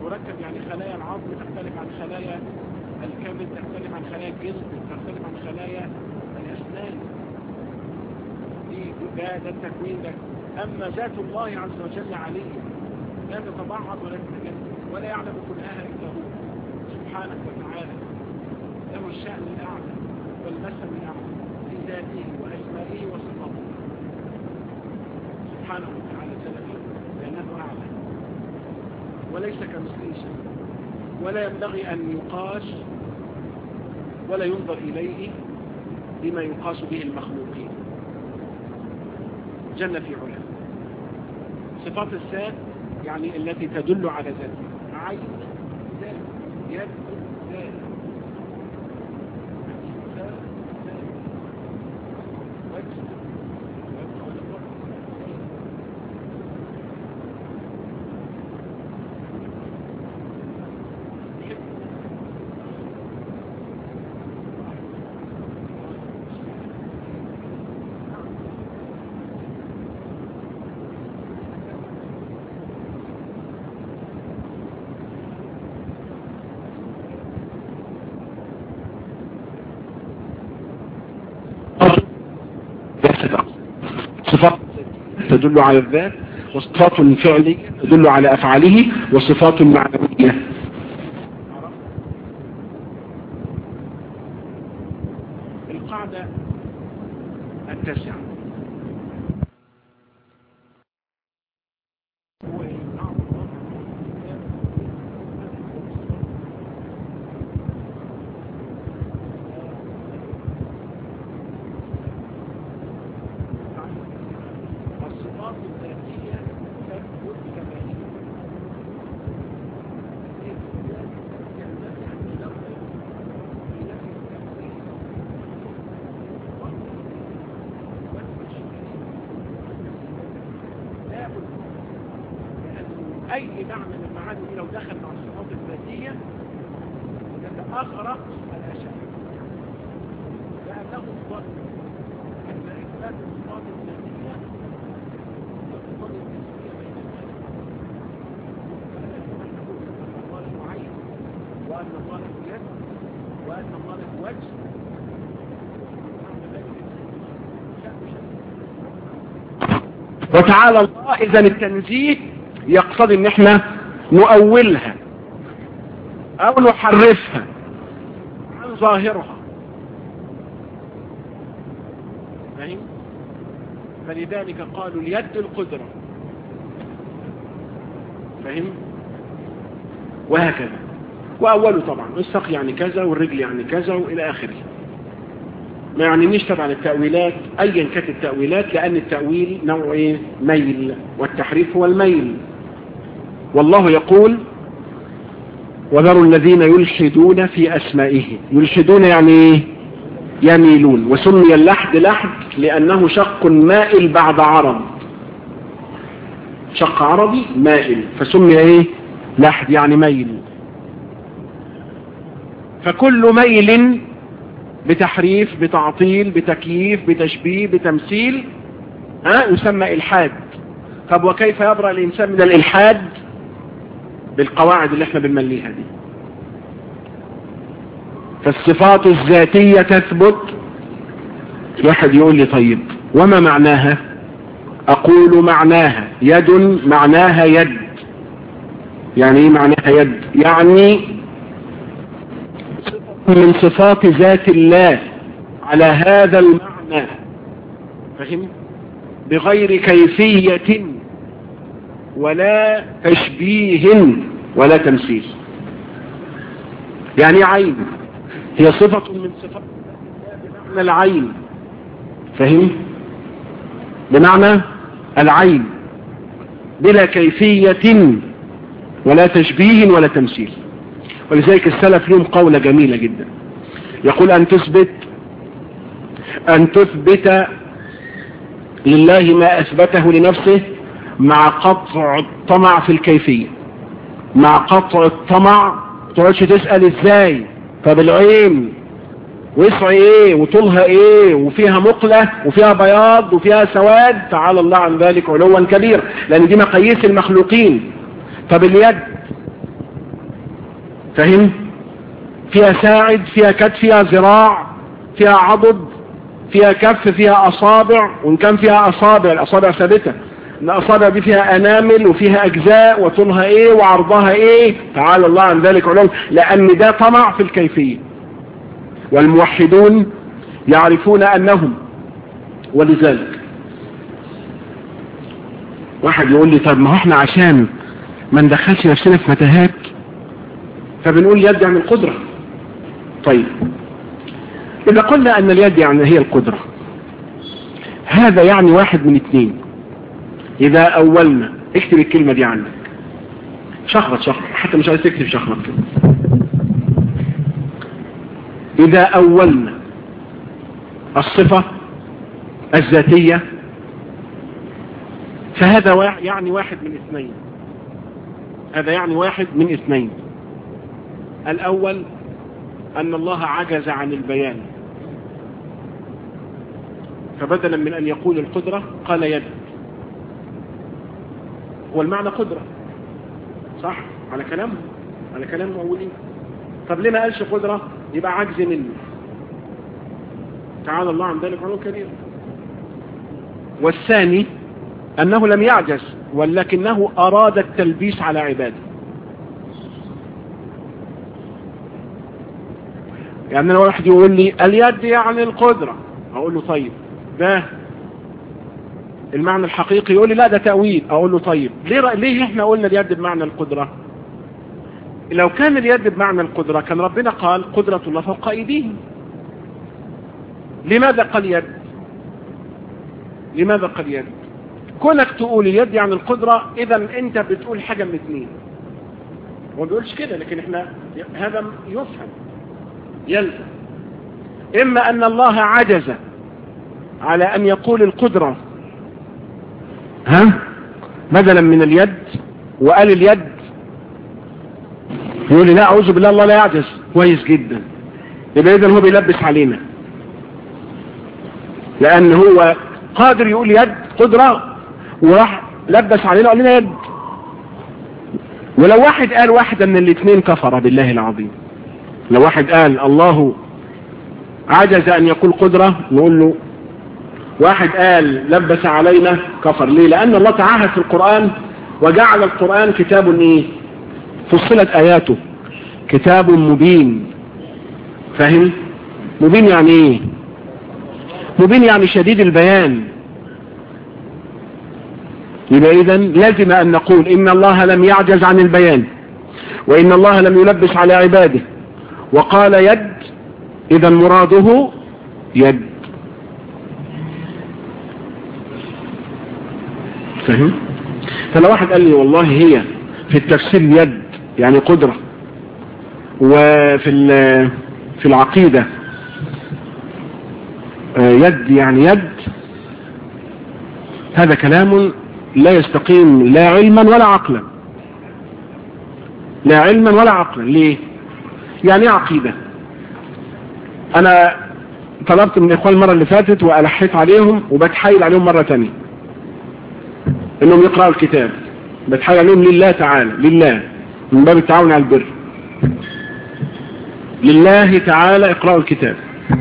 S1: مركب يعني خلايا العظم تختلف عن خلايا الكبد تختلف عن خلايا الجسم تختلف عن خلايا الأسنان دي ده ده التكوين ده أما ذات الله عز وجل عليه لا تتبعض ولا تتجدد ولا يعلم كلها إلا هو سبحانه وتعالى له الشأن الأعلى والمثل الأعلى في ذاته وأسمائه وصفاته سبحانه وتعالى جل لأنه أعلى وليس كمثله شيء ولا ينبغي أن يقاس ولا ينظر إليه بما يقاس به المخلوقين جل في علاه صفات الذات يعني التي تدل على ذاته عين ذات يد ذات صفات تدل على الذات وصفات فعلية تدل على أفعاله وصفات معنوية القاعدة التاسعة الصفات الذاتية تثبت كما هي أي معنى من المعاني دي لو دخل مع الصفات الذاتية يتأخرق الأشياء لأنه ظن أن إثبات الصفات الذاتية تقتضي التسوية بين الناس أن الله عين وأن الله له يد وأن الله له وجه وتعالى الله إذا التنزيه يقتضي ان احنا نؤولها او نحرفها عن ظاهرها فاهم فلذلك قالوا اليد القدرة فاهم وهكذا وأوله طبعا الساق يعني كذا والرجل يعني كذا وإلى آخره ما يعني نشتب عن التأويلات أيا كانت التأويلات لأن التأويل نوع إيه؟ ميل والتحريف هو الميل والله يقول وذروا الذين يلحدون في أسمائه يلحدون يعني إيه؟ يميلون وسمي اللحد لحد لأنه شق مائل بعد عرض شق عربي مائل فسمي ايه لحد يعني ميل فكل ميل بتحريف بتعطيل بتكييف بتشبيه بتمثيل ها يسمى إلحاد طب وكيف يبرأ الإنسان من الإلحاد بالقواعد اللي احنا بنمليها دي فالصفات الذاتية تثبت واحد يقول لي طيب وما معناها اقول معناها يد معناها يد يعني ايه معناها يد يعني من صفات ذات الله على هذا المعنى فهم بغير كيفية ولا تشبيه ولا تمثيل يعني عين هي صفة من صفات بمعنى العين فهم بمعنى العين بلا كيفية ولا تشبيه ولا تمثيل ولذلك السلف لهم قولة جميلة جدا يقول أن تثبت أن تثبت لله ما أثبته لنفسه مع قطع الطمع في الكيفية مع قطع الطمع تقعدش تسأل ازاي طب العين وسع ايه وطولها ايه وفيها مقلة وفيها بياض وفيها سواد تعالى الله عن ذلك علوا كبير لان دي مقاييس المخلوقين طب اليد فهم فيها ساعد فيها كتف فيها ذراع فيها عضد فيها كف فيها اصابع وان كان فيها اصابع الاصابع ثابته الاصابع دي فيها انامل وفيها اجزاء وطولها ايه وعرضها ايه تعالى الله عن ذلك علوم لان ده طمع في الكيفيه والموحدون يعرفون انهم ولذلك واحد يقول لي طب ما هو احنا عشان ما ندخلش نفسنا في متاهات فبنقول يد يعني القدرة طيب إذا قلنا أن اليد يعني هي القدرة هذا يعني واحد من اثنين إذا أولنا اكتب الكلمة دي عندك شخبط شخبط حتى مش عايز تكتب شخبط كده إذا أولنا الصفة الذاتية فهذا يعني واحد من اثنين هذا يعني واحد من اثنين الأول أن الله عجز عن البيان فبدلا من أن يقول القدرة قال يد والمعنى قدرة صح على كلامه على كلام المؤولين طب ليه ما قالش قدرة يبقى عجز منه تعالى الله عن ذلك علو كبير والثاني أنه لم يعجز ولكنه أراد التلبيس على عباده يعني لو واحد يقول لي اليد يعني القدرة أقول له طيب ده المعنى الحقيقي يقول لي لا ده تأويل أقول له طيب ليه, ليه احنا قلنا اليد بمعنى القدرة لو كان اليد بمعنى القدرة كان ربنا قال قدرة الله فوق أيديهم لماذا قال يد لماذا قال يد كونك تقول اليد يعني القدرة اذا انت بتقول حاجة من اثنين هو ما بيقولش كده لكن احنا هذا يفهم يلزم اما ان الله عجز على ان يقول القدرة ها بدلا من اليد وقال اليد يقول لي لا اعوذ بالله الله لا يعجز كويس جدا يبقى اذا هو بيلبس علينا لان هو قادر يقول يد قدرة وراح لبس علينا وقال لنا يد ولو واحد قال واحدة من الاثنين كفر بالله العظيم لو واحد قال الله عجز ان يقول قدرة نقول له واحد قال لبس علينا كفر ليه لان الله تعهد في القرآن وجعل القرآن كتاب ايه فصلت اياته كتاب مبين فاهم مبين يعني ايه مبين يعني شديد البيان يبقى اذا لازم ان نقول ان الله لم يعجز عن البيان وان الله لم يلبس على عباده وقال يد اذا مراده يد فهم فلو واحد قال لي والله هي في التفسير يد يعني قدرة وفي في العقيدة يد يعني يد هذا كلام لا يستقيم لا علما ولا عقلا لا علما ولا عقلا ليه يعني ايه عقيدة انا طلبت من الاخوان المرة اللي فاتت والحيت عليهم وبتحايل عليهم مرة تانية انهم يقرأوا الكتاب بتحايل عليهم لله تعالى لله من باب التعاون على البر لله تعالى اقرأوا الكتاب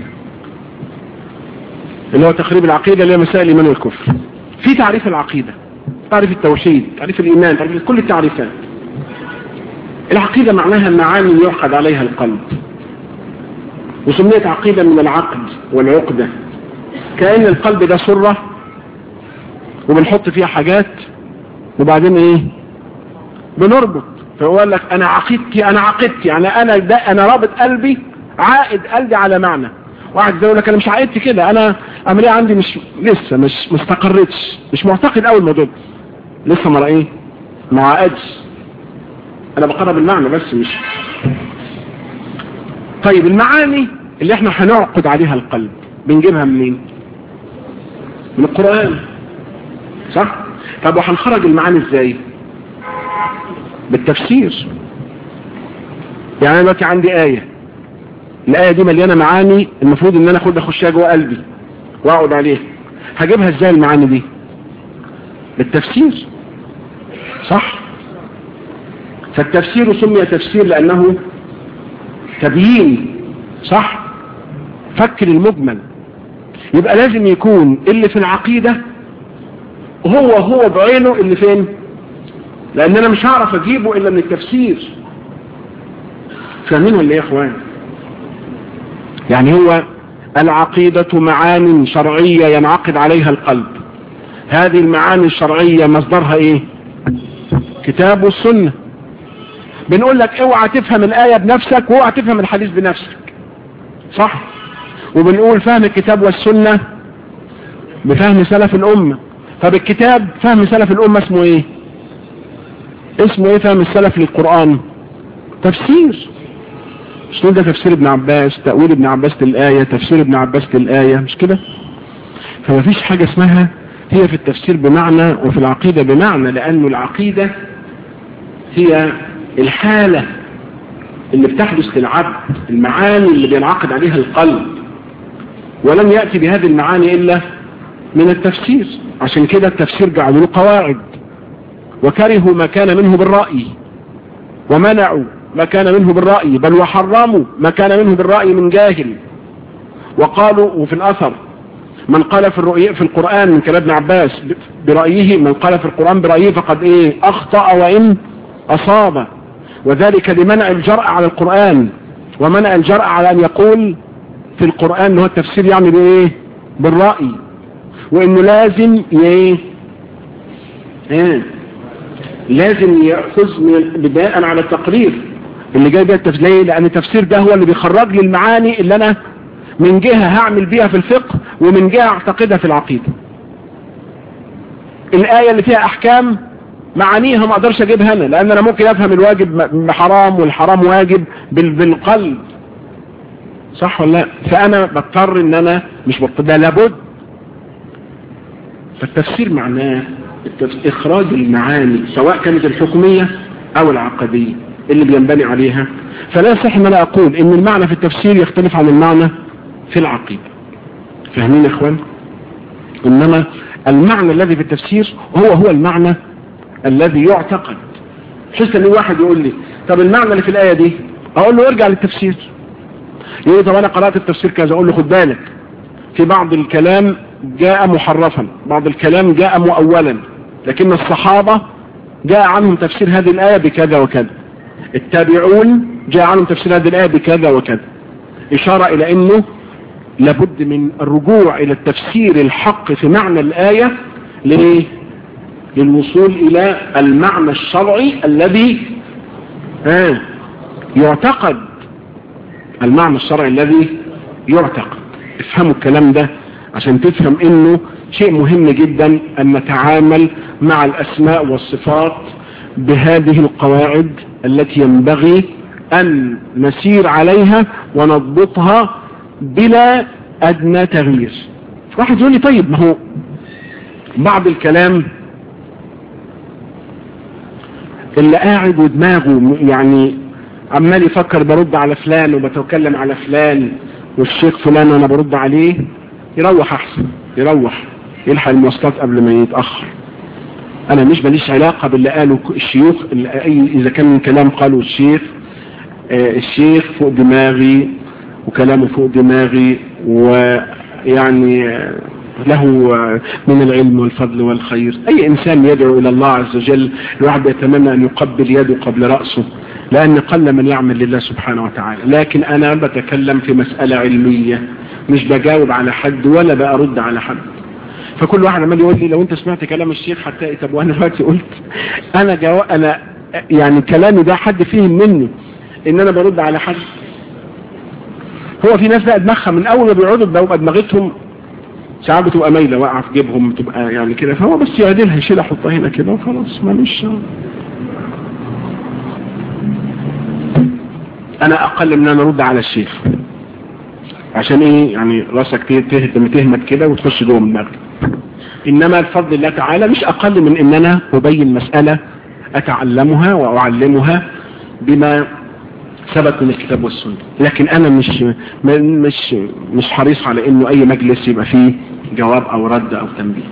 S1: اللي هو تقريب العقيدة اللي هي مسائل الإيمان والكفر في تعريف العقيدة تعريف التوحيد تعريف الإيمان تعريف كل التعريفات العقيدة معناها المعاني يعقد عليها القلب وسميت عقيدة من العقد والعقدة كأن القلب ده سرة وبنحط فيها حاجات وبعدين ايه بنربط فيقول لك انا عقيدتي انا عقيدتي يعني انا ده انا رابط قلبي عائد قلبي على معنى واحد زي يقول لك انا مش عقيدتي كده انا عمليه عندي مش لسه مش ما استقرتش مش معتقد اول موضوع لسه ما ايه ما عقدش انا بقرب المعنى بس مش طيب المعاني اللي احنا هنعقد عليها القلب بنجيبها منين من القرآن صح طب وهنخرج المعاني ازاي بالتفسير يعني انا دلوقتي عندي آية الآية دي مليانة معاني المفروض ان انا اخد اخشها جوه قلبي واقعد عليها هجيبها ازاي المعاني دي بالتفسير صح فالتفسير سمي تفسير لانه تبيين صح فك المجمل يبقى لازم يكون اللي في العقيدة هو هو بعينه اللي فين لان انا مش هعرف اجيبه الا من التفسير فاهمين ولا ايه يا اخوان يعني هو العقيدة معان شرعية ينعقد عليها القلب هذه المعاني الشرعية مصدرها ايه كتاب والسنة بنقول لك اوعى تفهم الآية بنفسك واوعى تفهم الحديث بنفسك صح وبنقول فهم الكتاب والسنة بفهم سلف الأمة طب الكتاب فهم سلف الأمة اسمه ايه اسمه ايه فهم السلف للقرآن تفسير مش ده تفسير ابن عباس تأويل ابن عباس للآية تفسير ابن عباس للآية مش كده فما فيش حاجة اسمها هي في التفسير بمعنى وفي العقيدة بمعنى لأنه العقيدة هي الحالة اللي بتحدث للعبد المعاني اللي بينعقد عليها القلب ولم يأتي بهذه المعاني إلا من التفسير عشان كده التفسير جعلوا له قواعد وكرهوا ما كان منه بالرأي ومنعوا ما كان منه بالرأي بل وحرموا ما كان منه بالرأي من جاهل وقالوا وفي الأثر من قال في الرؤية في القرآن من كلام ابن عباس برأيه من قال في القرآن برأيه فقد ايه اخطأ وان اصاب وذلك لمنع الجرأة على القرآن ومنع الجرأة على ان يقول في القرآن ان هو التفسير يعني بايه بالرأي وانه لازم ايه ايه لازم يأخذ بداء على التقرير اللي جاي بيها التفسير ليه لان التفسير ده هو اللي بيخرج لي المعاني اللي انا من جهة هعمل بيها في الفقه ومن جهة اعتقدها في العقيدة الآية اللي فيها احكام معانيها ما اقدرش اجيبها انا لان انا ممكن افهم الواجب حرام والحرام واجب بالقلب صح ولا لا فانا بضطر ان انا مش بضطر ده لابد فالتفسير معناه اخراج المعاني سواء كانت الحكمية او العقدية اللي بينبني عليها فلا يصح ان انا اقول ان المعنى في التفسير يختلف عن المعنى في العقيدة فاهمين يا اخوان انما المعنى الذي في التفسير هو هو المعنى الذي يعتقد حس ان واحد يقول لي طب المعنى اللي في الايه دي اقول له ارجع للتفسير يقول لي طب انا قرات التفسير كذا اقول له خد بالك في بعض الكلام جاء محرفا بعض الكلام جاء مؤولا لكن الصحابة جاء عنهم تفسير هذه الآية بكذا وكذا التابعون جاء عنهم تفسير هذه الآية بكذا وكذا إشارة إلى أنه لابد من الرجوع إلى التفسير الحق في معنى الآية ليه؟ للوصول إلى المعنى الشرعي الذي آه يعتقد المعنى الشرعي الذي يعتقد افهموا الكلام ده عشان تفهم انه شيء مهم جدا ان نتعامل مع الاسماء والصفات بهذه القواعد التي ينبغي ان نسير عليها ونضبطها بلا ادنى تغيير واحد يقول لي طيب ما هو بعض الكلام اللي قاعد ودماغه يعني عمال يفكر برد على فلان وبتكلم على فلان والشيخ فلان انا برد عليه يروح احسن يروح يلحق المواصلات قبل ما يتأخر انا مش ماليش علاقة باللي قاله الشيوخ اذا كان كلام قاله الشيخ آه الشيخ فوق دماغي وكلامه فوق دماغي ويعني آه له من العلم والفضل والخير اي انسان يدعو الى الله عز وجل الواحد يتمنى ان يقبل يده قبل رأسه لان قل من يعمل لله سبحانه وتعالى لكن انا بتكلم في مسألة علمية مش بجاوب على حد ولا برد على حد فكل واحد عمال يقول لي لو انت سمعت كلام الشيخ حتى طب وانا دلوقتي قلت انا جو انا يعني كلامي ده حد فهم مني ان انا برد على حد هو في ناس بقى دماغها من اول ما بيقعدوا بقى دماغتهم ساعات بتبقى مايله واقعه في جيبهم بتبقى يعني كده فهو بس يعدلها يشيلها يحطها هنا كده وخلاص ماليش انا اقل من ان ارد على الشيخ عشان ايه يعني راسك تهتم تهمت كده وتخش جوه دماغك انما بفضل الله تعالى مش اقل من ان انا ابين مسألة اتعلمها واعلمها بما ثبت من الكتاب والسنة لكن انا مش مش مش حريص على انه اي مجلس يبقى فيه جواب او رد او تنبيه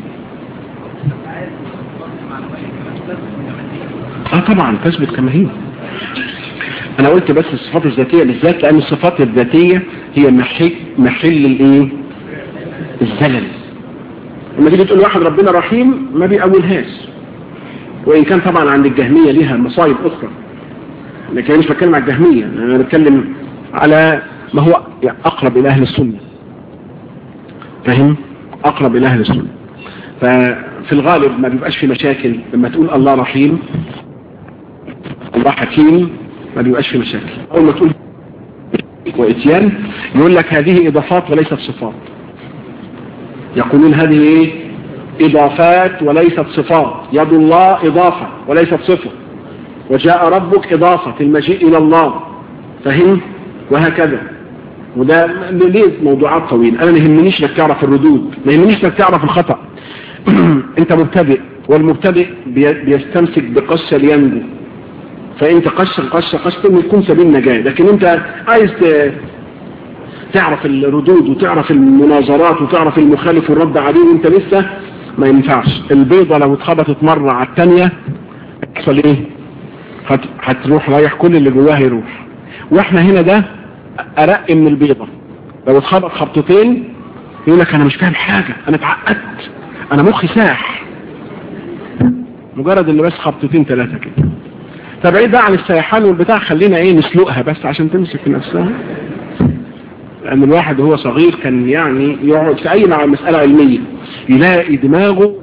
S1: اه طبعا تثبت كما هي انا قلت بس الصفات الذاتية بالذات لان الصفات الذاتية هي محل, محل الايه الزلل لما تيجي تقول واحد ربنا رحيم ما بيقولهاش وان كان طبعا عند الجهمية ليها مصايب اخرى لكن مش بتكلم على الجهمية انا بتكلم على ما هو اقرب الى اهل السنة فاهم اقرب الى اهل السنة ففي الغالب ما بيبقاش في مشاكل لما تقول الله رحيم الله حكيم ما بيبقاش في مشاكل اول ما تقول واتيان يقول لك هذه اضافات وليست صفات يقولون هذه ايه اضافات وليست صفات يد الله اضافة وليست صفة وجاء ربك اضافة المجيء الى الله فهم وهكذا وده ليه موضوعات طويلة انا ما يهمنيش انك تعرف الردود ما يهمنيش انك تعرف الخطأ انت مبتدئ والمبتدئ بيستمسك بقشة لينجو فانت قشة قشة قشة يكون سبيل نجاة لكن انت عايز تعرف الردود وتعرف المناظرات وتعرف المخالف والرد عليه وانت لسه ما ينفعش البيضة لو اتخبطت مرة على التانية يحصل ايه هتروح رايح كل اللي جواها يروح واحنا هنا ده ارق من البيضة لو اتخبط خبطتين يقول لك انا مش فاهم حاجة انا اتعقدت انا مخي ساح مجرد اللي بس خبطتين ثلاثة كده فبعيد بقى عن السيحان والبتاع خلينا ايه نسلقها بس عشان تمسك في نفسها لان الواحد وهو صغير كان يعني يقعد في اي مع مسألة علمية يلاقي دماغه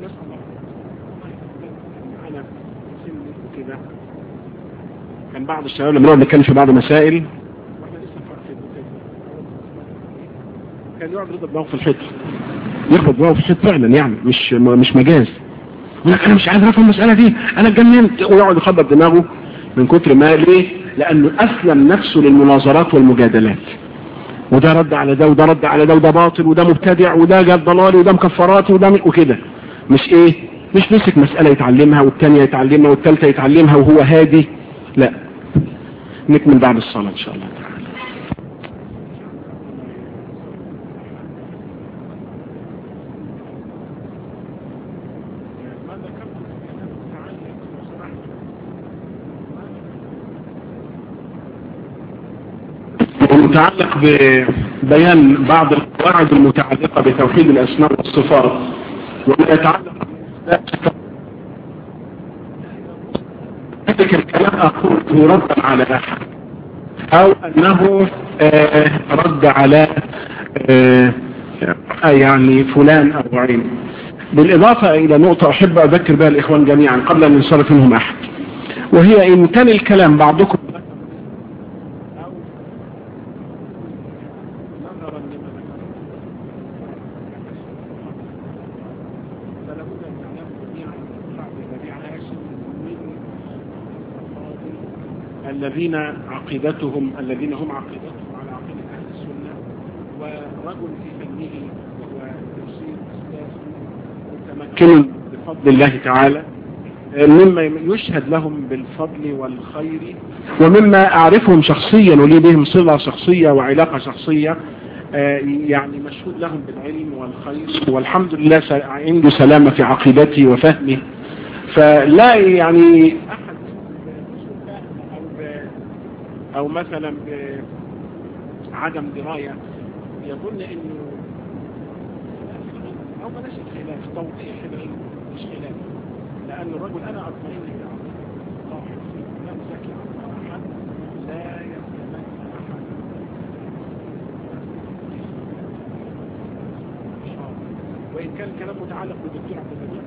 S1: كان بعض الشباب لما نقعد نتكلم في بعض المسائل كان يقعد يضرب دماغه في الحيط يخبط دماغه في الحيط فعلا يعني مش مش مجاز يقول لك انا مش عايز افهم المساله دي انا اتجننت ويقعد يخبط دماغه من كتر ما ليه لانه اسلم نفسه للمناظرات والمجادلات وده رد على ده وده رد على ده وده باطل وده مبتدع وده جاب ضلالي وده مكفراتي وده وكده مش ايه مش مسك مسألة يتعلمها والتانية يتعلمها والتالتة يتعلمها وهو هادي لا نكمل بعد الصلاة ان شاء الله تعالى متعلق ببيان بعض القواعد المتعلقة بتوحيد الأسماء والصفات وما يتعلق ذلك الكلام أقول رد على أحد أو أنه آه رد على آه يعني فلان أو عين بالإضافة إلى نقطة أحب أذكر بها الإخوان جميعا قبل أن ينصرف منهم أحد وهي إن كان الكلام بعضكم الذين عقيدتهم الذين هم عقيدتهم على عقيدة أهل السنة ورجل في فنه وهو تفسير متمكن بفضل الله تعالى مما يشهد لهم بالفضل والخير ومما أعرفهم شخصيا ولي بهم صلة شخصية وعلاقة شخصية يعني مشهود لهم بالعلم والخير والحمد لله عنده سلامة في عقيدتي وفهمه فلا يعني أحد او مثلا بعدم دراية يظن انه او بلاش الخلاف توضيح العلم مش خلاف لان الرجل انا اطمئن الى صاحب لا مزكي احد لا يتمنى احد وان كان الكلام متعلق بالدكتور عبد الجميع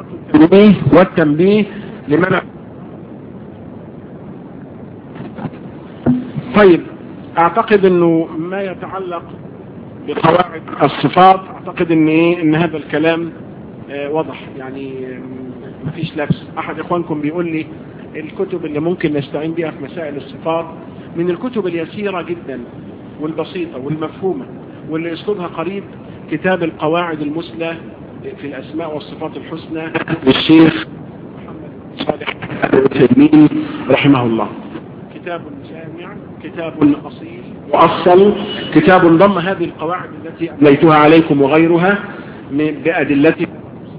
S1: التنبيه والتنبيه لمنع طيب اعتقد انه ما يتعلق بقواعد الصفات اعتقد ان ايه ان هذا الكلام اه واضح يعني مفيش لبس احد اخوانكم بيقول لي الكتب اللي ممكن نستعين بها في مسائل الصفات من الكتب اليسيرة جدا والبسيطة والمفهومة واللي اسلوبها قريب كتاب القواعد المثلى في الاسماء والصفات الحسنى للشيخ محمد صالح العثيمين رحمه الله كتاب جامع كتاب اصيل واصل كتاب ضم هذه القواعد التي امليتها عليكم وغيرها بادلتها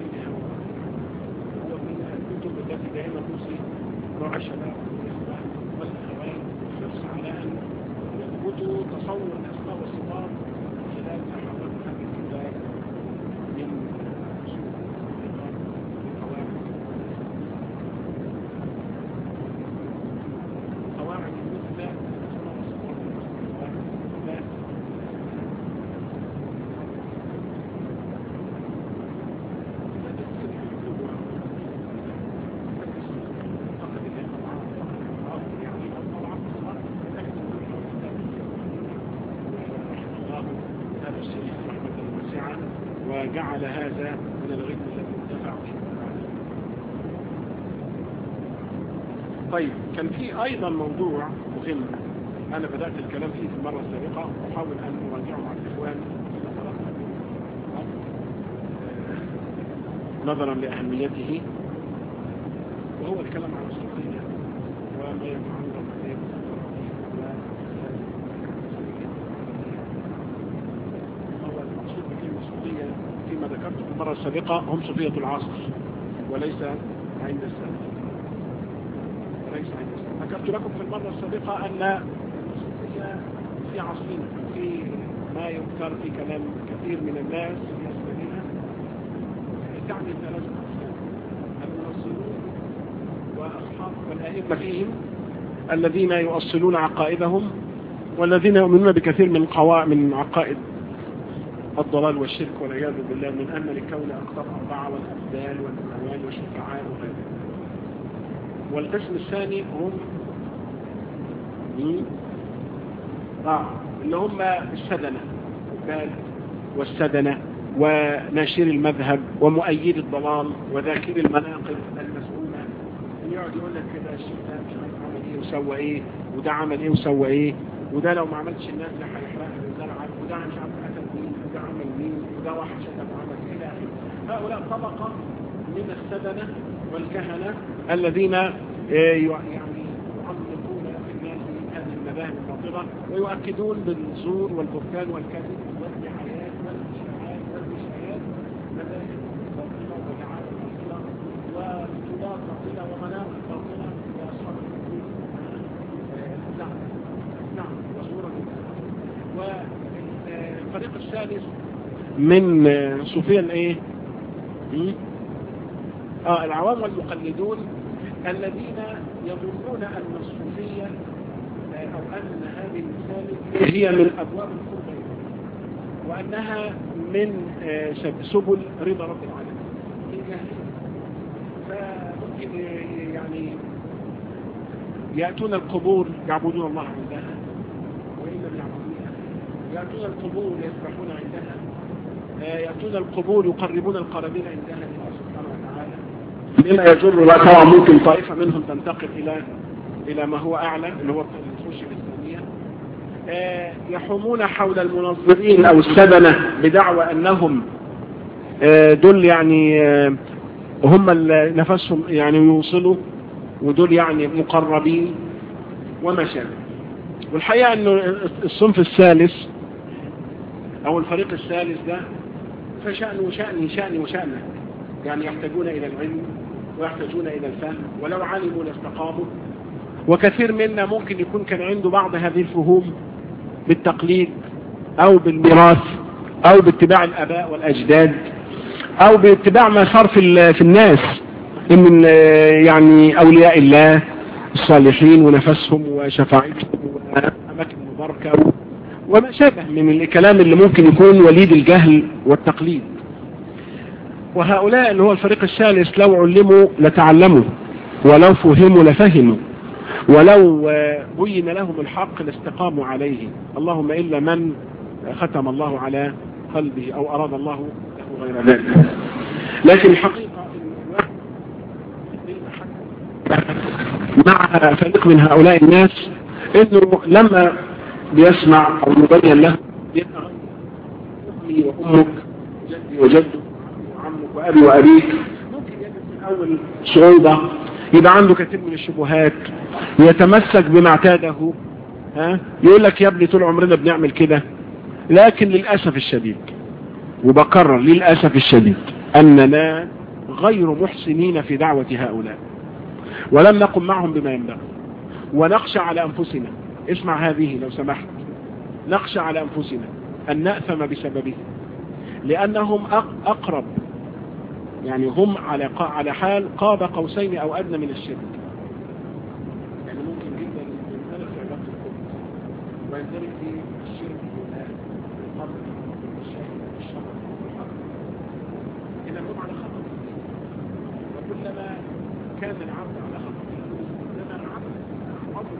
S1: وجعل هذا من الغد الذي انتفع به طيب كان في ايضا موضوع مهم انا بدأت الكلام فيه في المرة السابقة احاول ان اراجعه مع الاخوان نظرا لاهميته وهو الكلام عن الصوفية وما يتعلق هو المقصود بكلمة صوفية فيما ذكرت في المرة السابقة هم صوفية العصر وليس عند السلف وليس عند السلف ذكرت لكم في المرة السابقة أن الصوفية في عصرنا في ما يذكر في كلام كثير من الناس في أسبابها تعني ثلاثة أقسام المنصرون وأصحاب والأئمة فيهم الذين يؤصلون عقائدهم والذين يؤمنون بكثير من قواع من عقائد الضلال والشرك والعياذ بالله من أن للكون أقطار أربعة والأبدال والأموال والشفعاء وغيره والقسم الثاني هم آه اللي هم السدنة البال والسدنة وناشر المذهب ومؤيد الضلال وذاكر المناقب المسؤولة يقعد يقول لك كده الشيخ ده مش عارف عمل ايه وسوى ايه وده عمل ايه وسوى ايه وده لو ما عملش الناس ده هيحرقها بالزرع وده مش عارف قتل مين وده عمل مين وده واحد شتم عمل الى اخره هؤلاء طبقة من السدنة والكهنة الذين يعني يعلقون في الناس هذه المذاهب الباطلة ويؤكدون بالزور والبهتان والكذب والدعايات والاشاعات والاشاعات مذاهب باطلة ودعايات باطلة وبطولات باطلة ومناقب باطلة لاصحاب الحدود نعم نعم وصورة والفريق الثالث من صوفيا الايه اه العوام والمقلدون الذين يظنون ان الصوفية او ان هذه المسالك هي من ابواب القرب وانها من سبل رضا رب العالمين فممكن يعني يأتون القبور يعبدون الله عندها وإن لم يعبدونها يأتون القبور يسبحون عندها يأتون القبور يقربون القرابين عندها لله سبحانه وتعالى لما يجر لا طبعا ممكن طائفة منهم تنتقل إلى إلى ما هو أعلى اللي هو الخش الإسلامية يحومون حول المنظرين أو السبنة بدعوى أنهم دول يعني هم اللي نفسهم يعني يوصلوا ودول يعني مقربين وما شابه والحقيقة أنه الصنف الثالث أو الفريق الثالث ده فشأنه شأني شأني وشأنه يعني يحتاجون إلى العلم ويحتاجون إلى الفهم ولو علموا لاستقاموا وكثير منا ممكن يكون كان عنده بعض هذه الفهوم بالتقليد أو بالميراث أو باتباع الآباء والأجداد أو باتباع ما صار في, في الناس من يعني أولياء الله الصالحين ونفسهم وشفاعتهم وأماكن مباركة وما شابه من الكلام اللي ممكن يكون وليد الجهل والتقليد وهؤلاء اللي هو الفريق الثالث لو علموا لتعلموا ولو فهموا لفهموا ولو بين لهم الحق لاستقاموا عليه اللهم إلا من ختم الله على قلبه أو أراد الله له غير ذلك لكن الحقيقة مع فريق من هؤلاء الناس انه لما بيسمع او يبين له يبقى امي وامك جدي وجدك وعمك وابي وابيك ممكن يجد في اول صعوبة يبقى عنده كثير من الشبهات يتمسك بما اعتاده ها يقول لك يا ابني طول عمرنا بنعمل كده لكن للأسف الشديد وبكرر للأسف الشديد أننا غير محسنين في دعوة هؤلاء ولم نقم معهم بما ينبغي ونخشى على أنفسنا اسمع هذه لو سمحت نخشى على أنفسنا أن نأثم بسببه لأنهم أقرب يعني هم على على حال قاب قوسين أو أدنى من الشرك يعني ممكن جدا يندرج في علاقة الكفر ويندرج في الشرك والقبر والشرك والشر إذا هم على خطر وكلما كان العبد على خطر كلما العبد عبد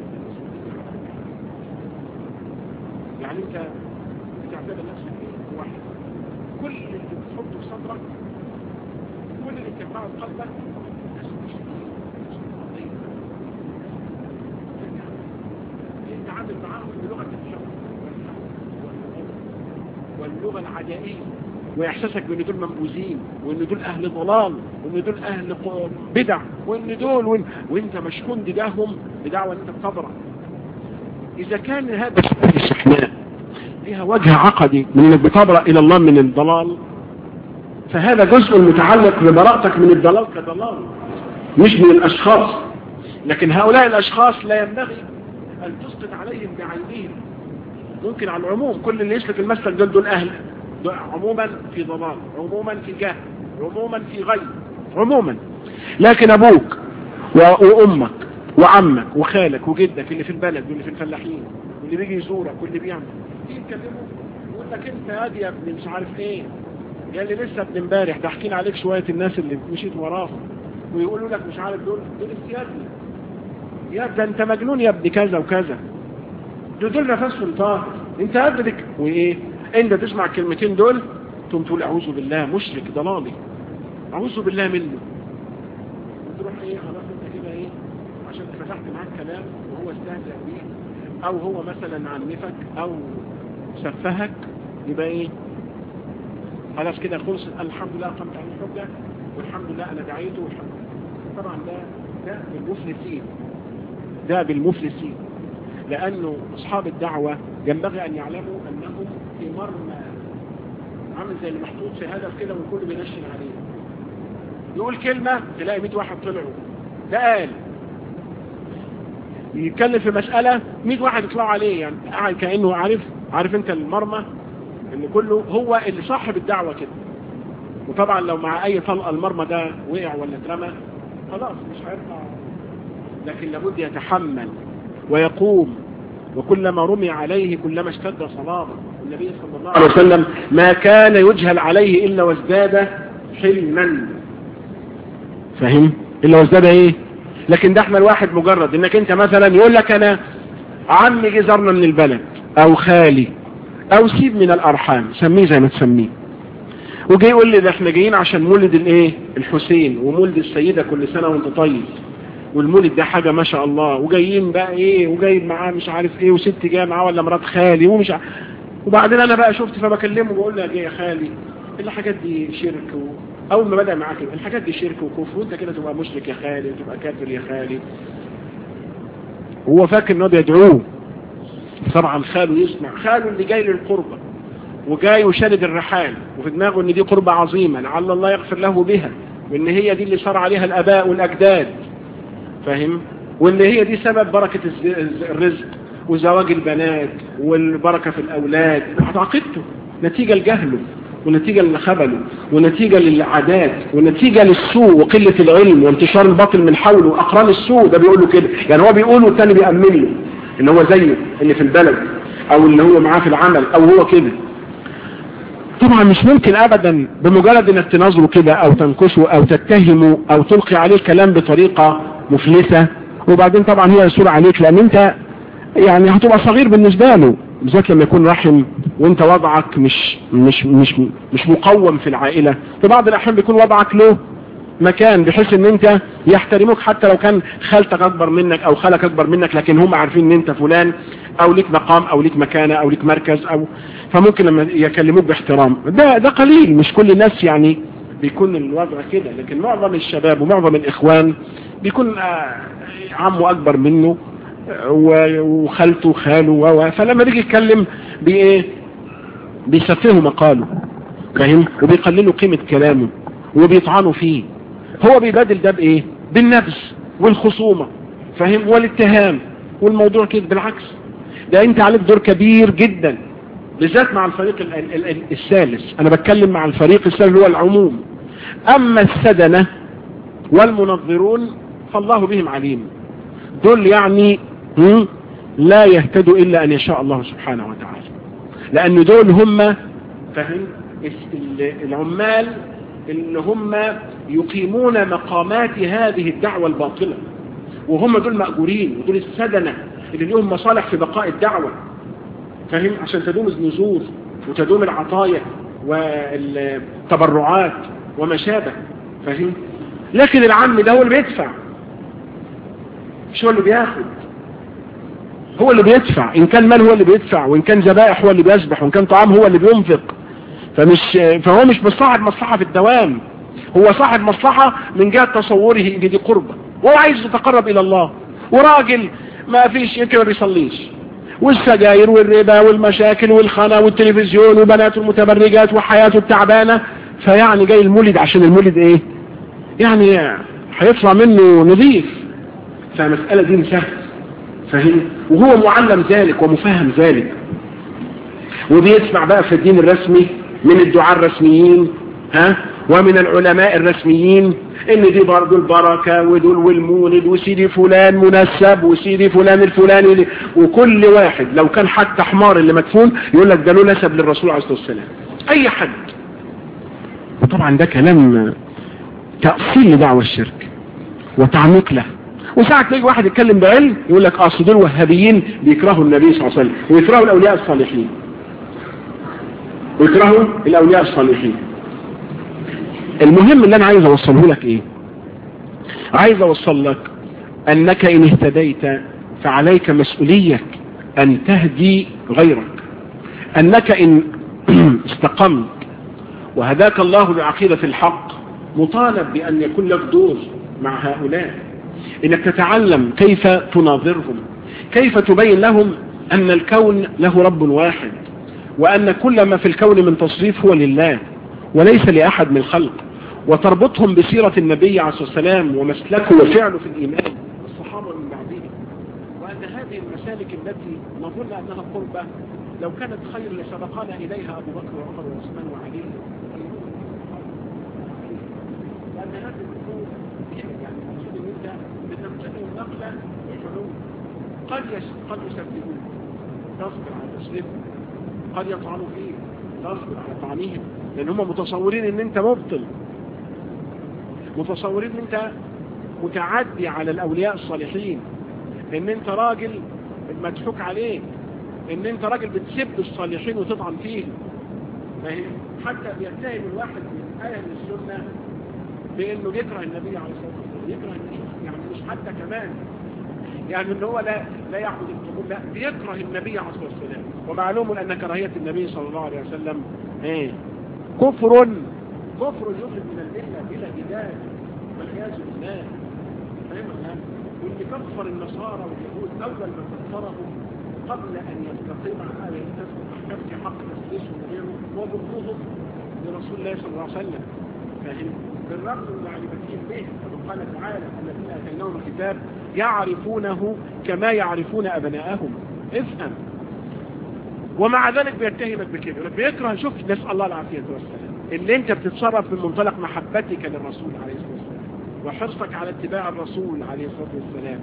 S1: يعني انت بتعتبر نفسك واحد كل اللي بتحطه في صدرك كل اللي بتجمعه في قلبك انت عامل معاهم بلغه الشر واللغه العدائيه واحساسك بان دول منبوذين وان دول اهل ضلال وان دول اهل بدع وان دول وإن وانت مشحون تجاههم بدعوه ان انت بتبرع اذا كان هذا الشحناء لها وجه عقدي من انك بتبرأ الى الله من الضلال فهذا جزء متعلق ببراءتك من الضلال كضلال مش من الاشخاص لكن هؤلاء الاشخاص لا ينبغي ان تسقط عليهم بعينهم ممكن على العموم كل اللي يسلك المسلك دول دول اهل دول عموما في ضلال عموما في جهل عموما في غي عموما لكن ابوك وامك وعمك وخالك وجدك اللي في البلد واللي في الفلاحين واللي بيجي يزورك واللي بيعمل يتكلموا يقول لك انت هادي يا ابني مش عارف ايه يا اللي لسه ابن امبارح ده حكينا عليك شويه الناس اللي مشيت وراهم ويقولوا لك مش عارف دول دول السياسي يا ده انت مجنون يا ابني كذا وكذا دول دول نفسهم طاهر انت قدك وايه انت تسمع الكلمتين دول تقوم تقول اعوذ بالله مشرك ضلالي اعوذ بالله منه تروح ايه خلاص انت كده ايه عشان فتحت معاك كلام وهو استهزأ بيه او هو مثلا عنفك او سفهك يبقى ايه خلاص كده خلص الحمد لله قمت عن الحجة والحمد لله انا دعيته والحمد لله طبعا ده ده بالمفلسين ده بالمفلسين لانه اصحاب الدعوة ينبغي ان يعلموا انهم في مرمى عامل زي اللي محطوط في هدف كده والكل بينشن عليه يقول كلمة تلاقي 100 واحد طلعوا ده قال يتكلم في مسألة 100 واحد يطلعوا عليه يعني قاعد كأنه عارف عارف انت المرمى ان كله هو اللي صاحب الدعوة كده وطبعا لو مع اي طلقة المرمى ده وقع ولا اترمى خلاص مش هيطلع لكن لابد يتحمل ويقوم وكلما رمي عليه كلما اشتد صلابه النبي صلى الله عليه وسلم ما كان يجهل عليه الا وازداد حلما فاهم الا وازداد ايه لكن ده احنا الواحد مجرد انك انت مثلا يقول لك انا عمي جه زارنا من البلد او خالي او سيب من الارحام سميه زي ما تسميه وجاي يقول لي ده احنا جايين عشان مولد الايه الحسين ومولد السيدة كل سنة وانت طيب والمولد ده حاجة ما شاء الله وجايين بقى ايه وجايب معاه مش عارف ايه وست جايه معاه ولا مرات خالي ومش عارف وبعدين انا بقى شفت فبكلمه بقول له يا خالي الحاجات دي شرك و... اول ما بدأ معاك الحاجات دي شرك وكفر وانت كده تبقى مشرك يا خالي وتبقى كافر يا خالي هو فاكر انه بيدعوه طبعا خاله يسمع خاله اللي جاي للقربة وجاي وشارد الرحال وفي دماغه ان دي قربة عظيمة لعل الله يغفر له بها وان هي دي اللي صار عليها الاباء والاجداد فاهم وان هي دي سبب بركة الرزق وزواج البنات والبركة في الاولاد عقيدته نتيجة لجهله ونتيجة لخبله ونتيجة للعادات ونتيجة للسوء وقلة العلم وانتشار الباطل من حوله واقران السوء ده بيقول له كده يعني هو بيقول والتاني بيأمن له ان هو زيه اللي في البلد او اللي هو معاه في العمل او هو كده طبعا مش ممكن ابدا بمجرد انك تنظره كده او تنكشه او تتهمه او تلقي عليه كلام بطريقة مفلسة وبعدين طبعا هي يسور عليك لان انت يعني هتبقى صغير بالنسبة له بالذات لما يكون رحم وانت وضعك مش مش مش مش مقوم في العائلة في بعض الاحيان بيكون وضعك له مكان بحيث ان انت يحترموك حتى لو كان خالتك اكبر منك او خالك اكبر منك لكن هم عارفين ان انت فلان او ليك مقام او ليك مكانة او ليك مركز او فممكن لما يكلموك باحترام ده ده قليل مش كل الناس يعني بيكون الوضع كده لكن معظم الشباب ومعظم الاخوان بيكون عمه اكبر منه وخالته وخاله و فلما بيجي يتكلم بايه بيسفهوا مقاله فاهم وبيقللوا قيمة كلامه وبيطعنوا فيه هو بيبادل ده بايه بالنفس والخصومة فاهم والاتهام والموضوع كده بالعكس ده انت عليك دور كبير جدا بالذات مع الفريق ال ال ال الثالث انا بتكلم مع الفريق الثالث اللي هو العموم اما السدنة والمنظرون فالله بهم عليم دول يعني لا يهتدوا الا ان يشاء الله سبحانه وتعالى لان دول هم فهم العمال اللي هم يقيمون مقامات هذه الدعوة الباطلة وهم دول مأجورين ودول السدنة اللي لهم مصالح في بقاء الدعوة فهم عشان تدوم النزول وتدوم العطايا والتبرعات وما شابه فهم لكن العم ده هو اللي بيدفع مش هو اللي بياخد هو اللي بيدفع ان كان مال هو اللي بيدفع وان كان ذبائح هو اللي بيسبح وان كان طعام هو اللي بينفق فمش فهو مش صاحب مصلحة في الدوام هو صاحب مصلحة من جهة تصوره ان دي قربة وهو عايز يتقرب الى الله وراجل ما فيش يمكن ما بيصليش والسجاير والربا والمشاكل والخنا والتلفزيون وبناته المتبرجات وحياته التعبانة فيعني جاي المولد عشان المولد ايه يعني هيطلع منه نظيف فمسألة دي سهل فاهم وهو معلم ذلك ومفهم ذلك وبيسمع بقى في الدين الرسمي من الدعاء الرسميين ها ومن العلماء الرسميين ان دي برضو البركة ودول والمولد وسيدي فلان منسب وسيدي فلان الفلاني وكل واحد لو كان حتى حمار اللي مدفون يقول لك ده له نسب للرسول عليه الصلاة والسلام اي حد وطبعا ده كلام تأصيل لدعوة الشرك وتعميق له وساعة تلاقي واحد يتكلم بعلم يقول لك اصل دول وهابيين بيكرهوا النبي صلى الله عليه وسلم ويكرهوا الاولياء الصالحين ويكرهوا الاولياء الصالحين المهم اللي انا عايز اوصله لك ايه عايز اوصل لك انك ان اهتديت فعليك مسؤولية ان تهدي غيرك انك ان استقمت وهداك الله بعقيدة الحق مطالب بان يكون لك دور مع هؤلاء انك تتعلم كيف تناظرهم كيف تبين لهم ان الكون له رب واحد وان كل ما في الكون من تصريف هو لله وليس لأحد من الخلق وتربطهم بسيرة النبي عليه الصلاة والسلام ومسلكه وفعله في الإيمان والصحابة من بعده وأن هذه المسالك التي نظن أنها قربة لو كانت خير لسبقنا إليها أبو بكر وعمر وعثمان وعلي لأن هذه الأمور يعني المقصود أن أنت بتمتلئ النقلة وحلول قد يس... قد يسببون تصبر على تسليمهم قد يطعنوا فيه تصبر على طعنهم لان هم متصورين ان انت مبطل متصورين ان انت متعدي على الاولياء الصالحين ان انت راجل مضحوك عليه ان انت راجل بتسب الصالحين وتطعن فيهم فاهم حتى بيتهم الواحد من آية من السنة بانه يكره النبي عليه الصلاة والسلام يكره النبي يعني مش حتى كمان يعني ان هو لا لا يعبد القبور لا بيكره النبي عليه الصلاة والسلام ومعلوم ان كراهية النبي صلى الله عليه وسلم ايه كفر كفر يخرج من الملة بلا جدال والعياذ بالله فاهم الآن واللي كفر النصارى واليهود أول ما كفرهم قبل أن يستقيم على تفتي حق تسليسهم وغيره وبغضهم لرسول الله صلى الله عليه وسلم فاهم بالرغم من معرفتهم به كما قال تعالى الذين اتيناهم الكتاب يعرفونه كما يعرفون ابناءهم افهم ومع ذلك بيتهمك بكده يقول لك بيكره شوف نسال الله العافيه والسلام اللي انت بتتصرف من منطلق محبتك للرسول عليه الصلاه والسلام وحرصك على اتباع الرسول عليه الصلاه والسلام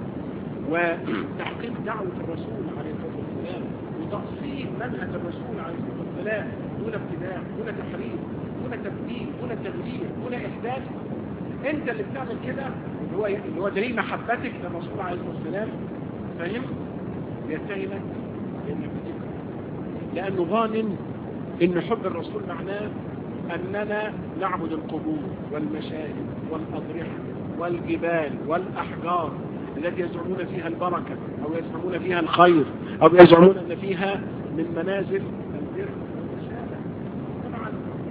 S1: وتحقيق دعوه الرسول عليه الصلاه والسلام وتأصيل منهج الرسول عليه الصلاه والسلام دون ابتداع دون تحريف دون تبديل دون تغيير دون احداث انت اللي بتعمل كده اللي هو اللي هو دليل محبتك للرسول عليه الصلاه والسلام فاهم بيتهمك بانك بتكره لانه ظان ان حب الرسول معناه اننا نعبد القبور والمشاهد والاضرحه والجبال والاحجار التي يزعمون فيها البركه او يزعمون فيها الخير او يزعمون ان فيها من منازل البر والشهاده طبعا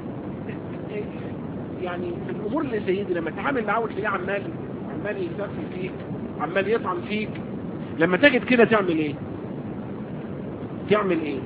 S1: يعني في الامور اللي زي دي لما تتعامل معاه وتلاقيه عمال عمال يسفل فيك عمال يطعن فيك لما تجد كده تعمل ايه تعمل ايه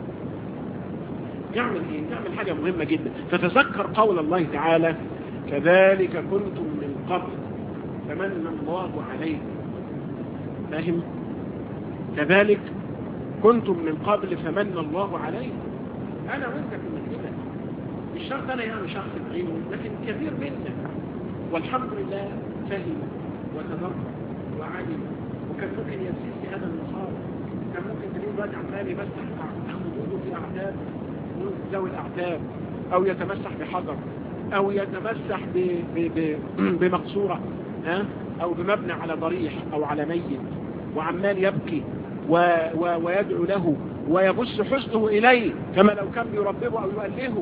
S1: تعمل ايه تعمل حاجة مهمة جدا فتذكر قول الله تعالى كذلك كنتم من قبل فمن الله عليكم فاهم كذلك كنتم من قبل فمن الله عليكم انا وانت كنا كده مش شرط انا يعني شخص بعينه لكن كثير منا والحمد لله فهم وتذكر وعلم وكان ممكن يسير في هذا المصاب كان ممكن تلاقيه دلوقتي عمال يمسح خدوده في اعتاب ذوي الاعتاب او يتمسح بحجر او يتمسح ب... ب... ب... بمقصورة ها او بمبنى على ضريح او على ميت وعمال يبكي و... و... ويدعو له ويبص حسنه اليه كما لو كان بيرببه او يؤلهه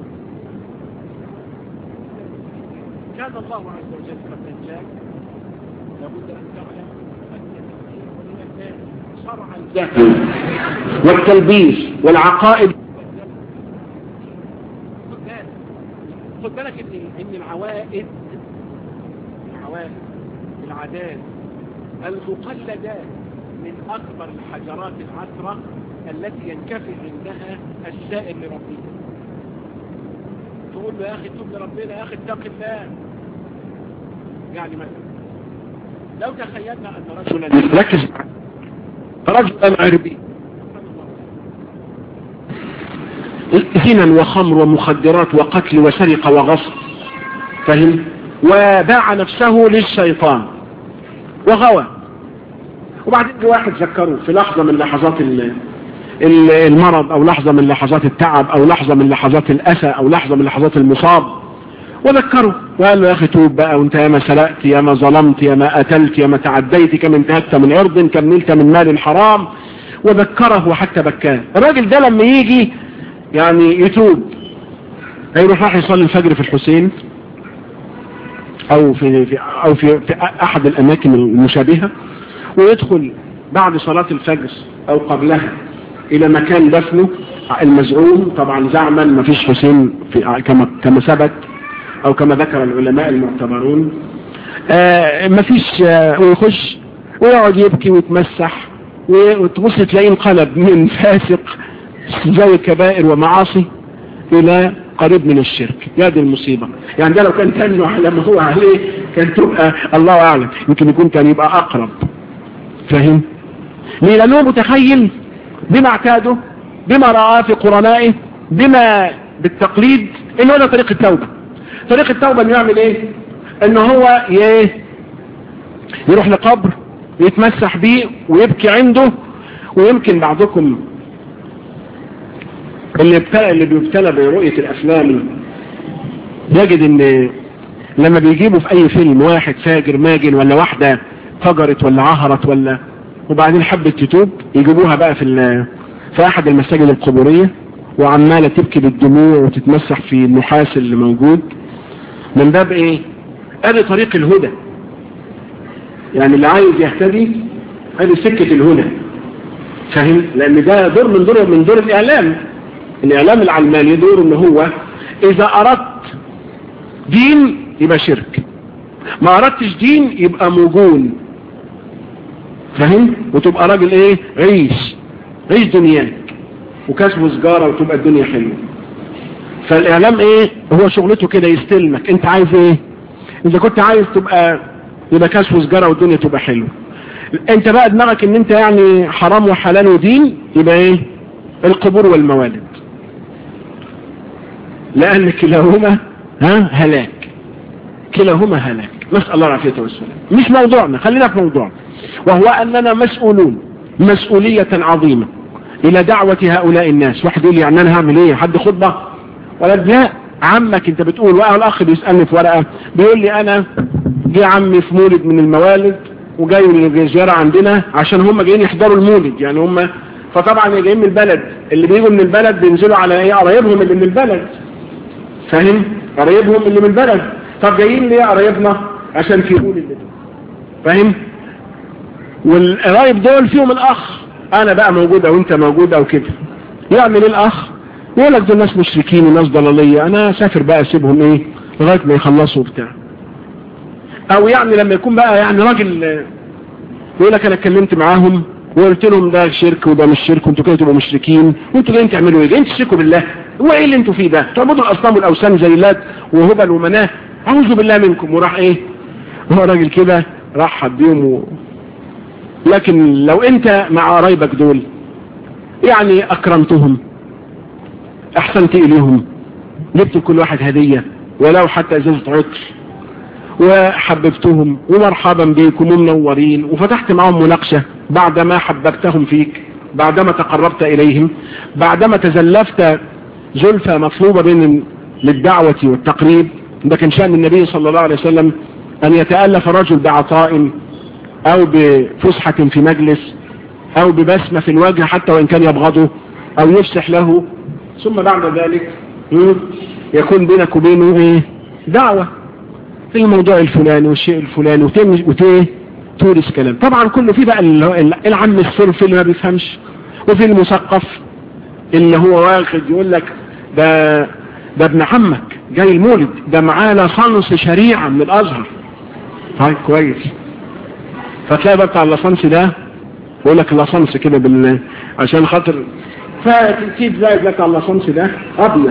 S1: كان الله عز وجل قد نجاك لابد ان تعلم ان كثير من الناس شرع الجهل والتلبيس والعقائد خد بالك ان ان العوائد العوائد العادات المقلدات من اكبر الحجرات العثرة التي ينكفي عندها السائل لربه تقول له يا اخي توب لربنا يا اخي اتق الله يعني مثلا لو تخيلنا ان رجلا ركز رجلا عربي زنا وخمر ومخدرات وقتل وسرقة وغصب فهم وباع نفسه للشيطان وغوى وبعدين واحد ذكره في لحظة من لحظات المرض او لحظة من لحظات التعب او لحظة من لحظات الاسى او لحظة من لحظات المصاب وذكره وقال له يا اخي توب بقى وانت ياما سرقت ياما ظلمت ياما قتلت ياما تعديت كم انتهكت من عرض كم نلت من مال حرام وذكره وحتى بكاه الراجل ده لما يجي يعني يتوب هيروح راح يصلي الفجر في الحسين او في, في او في, في احد الاماكن المشابهة ويدخل بعد صلاة الفجر او قبلها الى مكان دفنه المزعوم طبعا زعما ما فيش حسين في كما كما ثبت او كما ذكر العلماء المعتبرون آه ما فيش آه ويخش ويقعد يبكي ويتمسح وتبص تلاقيه انقلب من فاسق ذوي كبائر ومعاصي الى قريب من الشرك يا دي المصيبة يعني ده لو كان تنو على ما هو عليه كان تبقى الله اعلم يمكن يكون كان يبقى اقرب فاهم ليه لانه متخيل بما اعتاده بما رآه في قرنائه بما بالتقليد ان هو ده طريق التوبة طريق التوبة انه يعمل ايه ان هو يه يروح لقبر ويتمسح بيه ويبكي عنده ويمكن بعضكم اللي ابتلى اللي بيبتلى برؤية الافلام يجد ان لما بيجيبوا في اي فيلم واحد فاجر ماجن ولا واحدة فجرت ولا عهرت ولا وبعدين حبت تتوب يجيبوها بقى في في احد المساجد القبورية وعمالة تبكي بالدموع وتتمسح في النحاس اللي موجود من باب ايه ادي طريق الهدى يعني اللي عايز يهتدي ادي سكة الهدى فاهم لان ده دور من دور من دور الاعلام الاعلام العلماني دور ان هو اذا اردت دين يبقى شرك ما اردتش دين يبقى موجون فاهم وتبقى راجل ايه عيش عيش دنياك وكسب سجارة وتبقى الدنيا حلوة فالاعلام ايه هو شغلته كده يستلمك انت عايز ايه اذا كنت عايز تبقى يبقى كسب سجارة والدنيا تبقى حلوة انت بقى دماغك ان انت يعني حرام وحلال ودين يبقى ايه القبور والموالد لان كلاهما ها هلاك كلاهما هلاك نسأل الله العافية والسلام مش موضوعنا خلينا في موضوعنا وهو اننا مسؤولون مسؤولية عظيمة الى دعوة هؤلاء الناس واحد يقول لي يعني انا هعمل ايه حد خطبة ولد لا عمك انت بتقول وقع الاخ بيسألني في ورقة بيقول لي انا جه عمي في مولد من الموالد وجاي من الزيارة عندنا عشان هم جايين يحضروا المولد يعني هم فطبعا جايين من البلد اللي بيجوا من البلد بينزلوا على ايه قرايبهم اللي من البلد فاهم قرايبهم اللي من البلد طب جايين ليه قرايبنا عشان في مولد فاهم والقرايب دول فيهم الاخ انا بقى موجود او انت موجود او كده يعمل ايه الاخ يقول لك دول ناس مشركين وناس ضلالية انا اسافر بقى اسيبهم ايه لغاية ما يخلصوا بتاع او يعني لما يكون بقى يعني راجل يقول لك انا اتكلمت معاهم وقلت لهم ده شرك وده مش شرك وانتوا كده تبقوا مشركين وانتوا جايين تعملوا ايه جايين تشركوا بالله هو ايه اللي انتوا فيه ده تعبدوا الاصنام والاوثان زي لات وهبل ومناه اعوذ بالله منكم وراح ايه هو راجل كده راح بيهم و... لكن لو انت مع قرايبك دول يعني اكرمتهم احسنت اليهم جبت كل واحد هدية ولو حتى ازازة عطر وحببتهم ومرحبا بكم ومنورين وفتحت معهم مناقشة بعدما حببتهم فيك بعدما تقربت اليهم بعدما تزلفت زلفة مطلوبة بين للدعوة والتقريب ده كان شأن النبي صلى الله عليه وسلم ان يتألف الرجل بعطاء او بفسحة في مجلس او ببسمة في الوجه حتى وان كان يبغضه او يفسح له ثم بعد ذلك يكون بينك وبينه ايه دعوة في الموضوع الفلاني والشيء الفلاني وتيه تورس كلام طبعا كله فيه بقى العم الصرف اللي ما بيفهمش وفي المثقف اللي هو واخد يقول لك ده ده ابن عمك جاي المولد ده معاه لصنص شريعة من الازهر طيب كويس فتلاقي بقى بتاع اللصنص ده يقول لك اللصنص كده بال عشان خاطر فتجيب زي بتاع اللصنص ده ابيض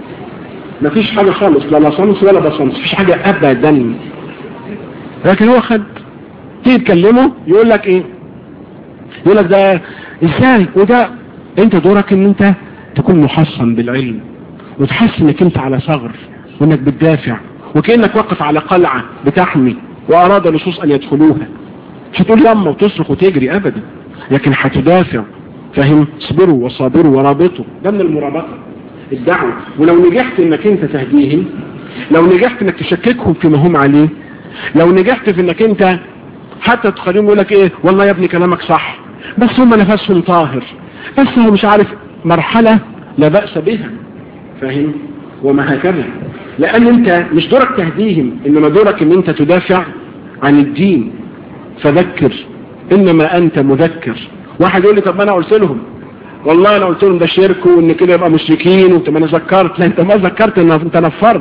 S1: مفيش حاجة خالص لا لصنص ولا بصنص مفيش حاجة ابدا لكن هو خد تيجي تكلمه يقول لك ايه يقول لك ده ازاي وده انت دورك ان انت تكون محصن بالعلم وتحس انك انت على ثغر وانك بتدافع وكأنك واقف على قلعة بتحمي واراد لصوص ان يدخلوها مش هتقول يما وتصرخ وتجري ابدا لكن هتدافع فاهم اصبروا وصابروا ورابطوا ده من المرابطة الدعوة ولو نجحت انك انت تهديهم لو نجحت انك تشككهم فيما هم عليه لو نجحت في انك انت حتى تخليهم يقول لك ايه والله يا ابني كلامك صح بس هم نفسهم طاهر بس هو مش عارف مرحلة لا بأس بها فاهم وما هكذا لان انت مش دورك تهديهم انما دورك ان انت تدافع عن الدين فذكر انما انت مذكر واحد يقول لي طب ما انا قلت لهم والله انا قلت لهم ده شرك وان كده يبقى مشركين وانت ما انا ذكرت لا انت ما ذكرت ان انت نفرت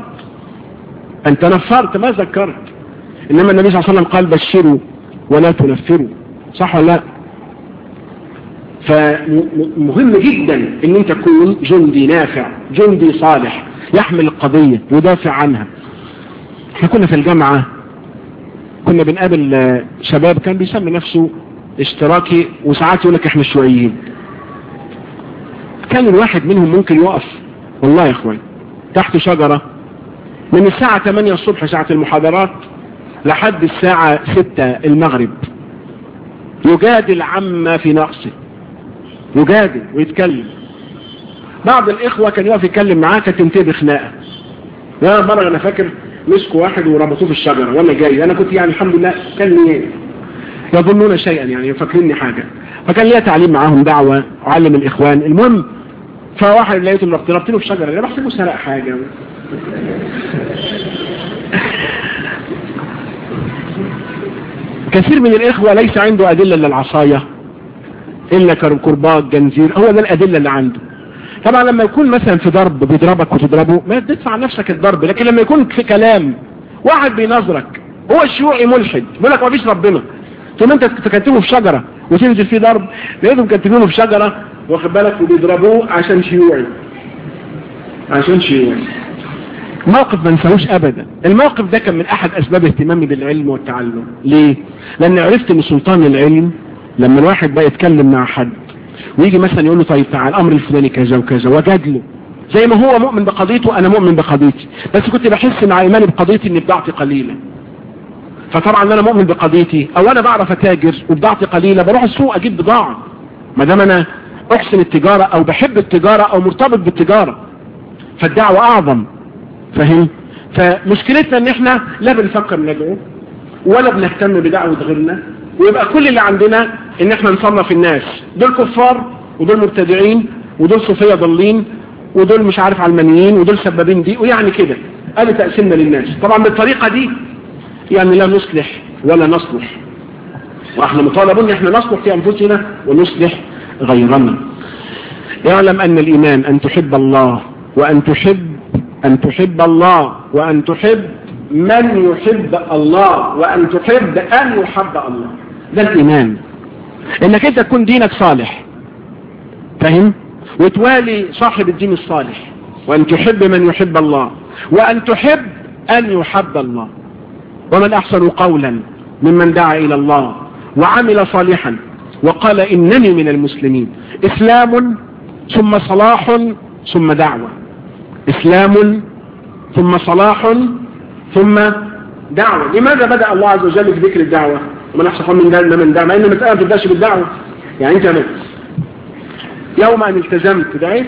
S1: انت نفرت ما ذكرت انما النبي صلى الله عليه وسلم قال بشروا ولا تنفروا صح ولا لا فمهم جدا ان انت تكون جندي نافع جندي صالح يحمل القضية يدافع عنها احنا كنا في الجامعة كنا بنقابل شباب كان بيسمي نفسه اشتراكي وساعات يقول لك احنا شيوعيين كان الواحد منهم ممكن يقف والله يا اخوان تحت شجرة من الساعة 8 الصبح ساعة المحاضرات لحد الساعة 6 المغرب يجادل عما في نقصه يجادل ويتكلم بعض الاخوة كان يقف يتكلم معاه كانت تنتهي بخناقة يا مرة انا فاكر مسكوا واحد وربطوه في الشجرة وانا جاي انا كنت يعني الحمد لله كان لي يظنون شيئا يعني فاكريني حاجة فكان ليا تعليم معاهم دعوة وعلم الاخوان المهم فواحد لقيته رحت ربط له في شجرة انا بحسبه سرق حاجة كثير من الاخوة ليس عنده ادلة للعصاية الا كرباج جنزير هو ده الادلة اللي عنده طبعا لما يكون مثلا في ضرب بيضربك وتضربه ما تدفع نفسك الضرب لكن لما يكون في كلام واحد بينظرك هو الشيوعي ملحد بيقول لك ما فيش ربنا ثم انت تكتبه في شجرة وتنزل فيه ضرب لقيتهم كاتبينه في شجرة واخد بالك وبيضربوه عشان شيوعي عشان شيوعي موقف ما نساهوش ابدا الموقف ده كان من احد اسباب اهتمامي بالعلم والتعلم ليه لان عرفت ان سلطان العلم لما الواحد بقى يتكلم مع حد ويجي مثلا يقول له طيب تعال الامر الفلاني كذا وكذا وجادله زي ما هو مؤمن بقضيته انا مؤمن بقضيتي بس كنت بحس مع ايماني بقضيتي ان بضاعتي قليلة فطبعا انا مؤمن بقضيتي او انا بعرف اتاجر وبضاعتي قليلة بروح السوق اجيب بضاعة ما دام انا احسن التجارة او بحب التجارة او مرتبط بالتجارة فالدعوة اعظم فاهم فمشكلتنا ان احنا لا بنفكر ندعو ولا بنهتم بدعوة غيرنا ويبقى كل اللي عندنا ان احنا نصنف الناس دول كفار ودول مبتدعين ودول صوفية ضالين ودول مش عارف علمانيين ودول سبابين دي ويعني كده قال تقسيمنا للناس طبعا بالطريقة دي يعني لا نصلح ولا نصلح واحنا مطالبون ان احنا نصلح في انفسنا ونصلح غيرنا اعلم ان الايمان ان تحب الله وان تحب ان تحب الله وان تحب من يحب الله وان تحب ان يحب الله ده الايمان انك انت تكون دينك صالح فاهم وتوالي صاحب الدين الصالح وان تحب من يحب الله وان تحب ان يحب الله ومن احسن قولا ممن دعا الى الله وعمل صالحا وقال انني من المسلمين اسلام ثم صلاح ثم دعوة اسلام ثم صلاح ثم دعوة لماذا بدأ الله عز وجل بذكر الدعوة ومن احسن من دعوة من دعوة مع ان المسألة ما تبدأش بالدعوة يعني انت مت يوم ان التزمت دعيت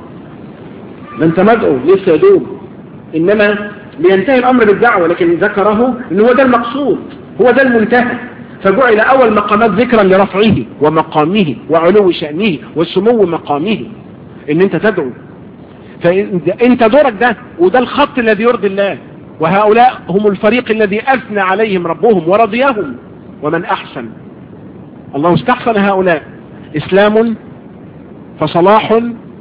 S1: ده انت مدعو لسه يدوب انما بينتهي الامر بالدعوة لكن ذكره ان هو ده المقصود هو ده المنتهى فجعل اول مقامات ذكرا لرفعه ومقامه وعلو شأنه وسمو مقامه ان انت تدعو فانت دورك ده وده الخط الذي يرضي الله وهؤلاء هم الفريق الذي اثنى عليهم ربهم ورضيهم ومن احسن الله استحسن هؤلاء اسلام فصلاح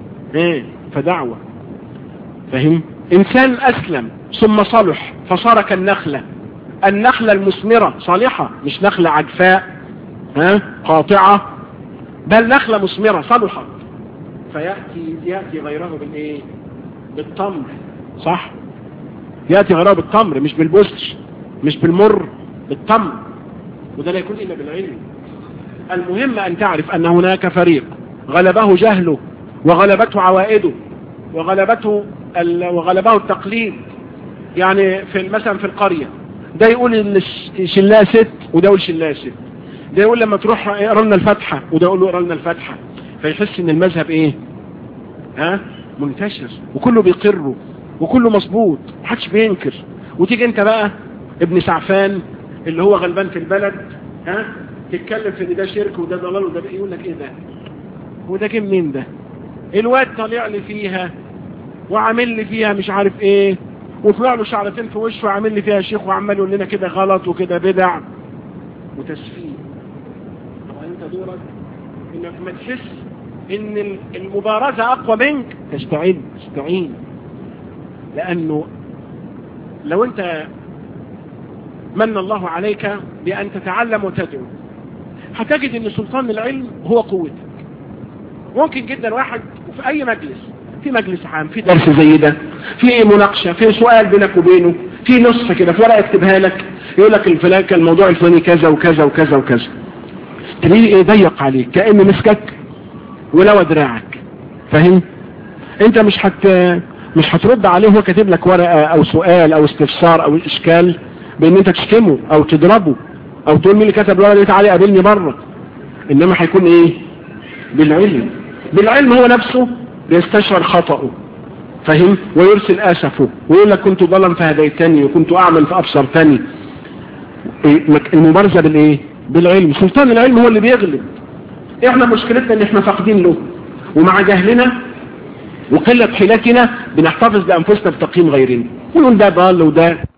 S1: فدعوة فهم انسان اسلم ثم صلح فصار كالنخلة النخلة المثمرة صالحة مش نخلة عجفاء ها قاطعة بل نخلة مثمرة صلحت فيأتي يأتي غيره بالايه بالتمر صح يأتي غيره بالتمر مش بالبسر مش بالمر بالتمر وده لا يكون إلا بالعلم المهم أن تعرف أن هناك فريق غلبه جهله وغلبته عوائده وغلبته وغلبه التقليد يعني في مثلا في القرية ده يقول ان شلاه ست وده يقول شلاه ست ده يقول لما تروح اقرا لنا الفاتحه وده يقول له اقرا لنا الفاتحه فيحس ان المذهب ايه ها منتشر وكله بيقره وكله مظبوط محدش بينكر وتيجي انت بقى ابن سعفان اللي هو غلبان في البلد ها تتكلم في ان ده شرك وده ضلال وده يقول لك ايه ده وده جه منين ده الواد طالع لي فيها وعامل لي فيها مش عارف ايه وطلع له شعرتين في وشه وعامل لي فيها شيخ وعمال يقول لنا كده غلط وكده بدع وتسفيه طبعا انت دورك انك ما تحس ان المبارزة اقوى منك تستعين تستعين لانه لو انت من الله عليك بان تتعلم وتدعو هتجد ان سلطان العلم هو قوتك ممكن جدا واحد وفي اي مجلس في مجلس عام في درس زي ده في مناقشة في سؤال بينك وبينه في نصف كده في ورقة يكتبها لك يقول لك الفلان الموضوع الفلاني كذا وكذا وكذا وكذا تلاقيه يضيق عليك كأن مسكك ولو دراعك فاهم انت مش حت مش هترد عليه هو كاتب لك ورقة او سؤال او استفسار او اشكال بان انت تشتمه او تضربه او تقول مين اللي كتب الورقة دي تعالى قابلني بره انما هيكون ايه بالعلم بالعلم هو نفسه بيستشعر خطأه فهم ويرسل اسفه ويقول لك كنت ضلا فهديتني وكنت اعمل فابصرتني المبارزة بالايه بالعلم سلطان العلم هو اللي بيغلب احنا مشكلتنا ان احنا فاقدين له ومع جهلنا وقلة حيلتنا بنحتفظ بانفسنا بتقييم غيرنا ونقول ده ضال وده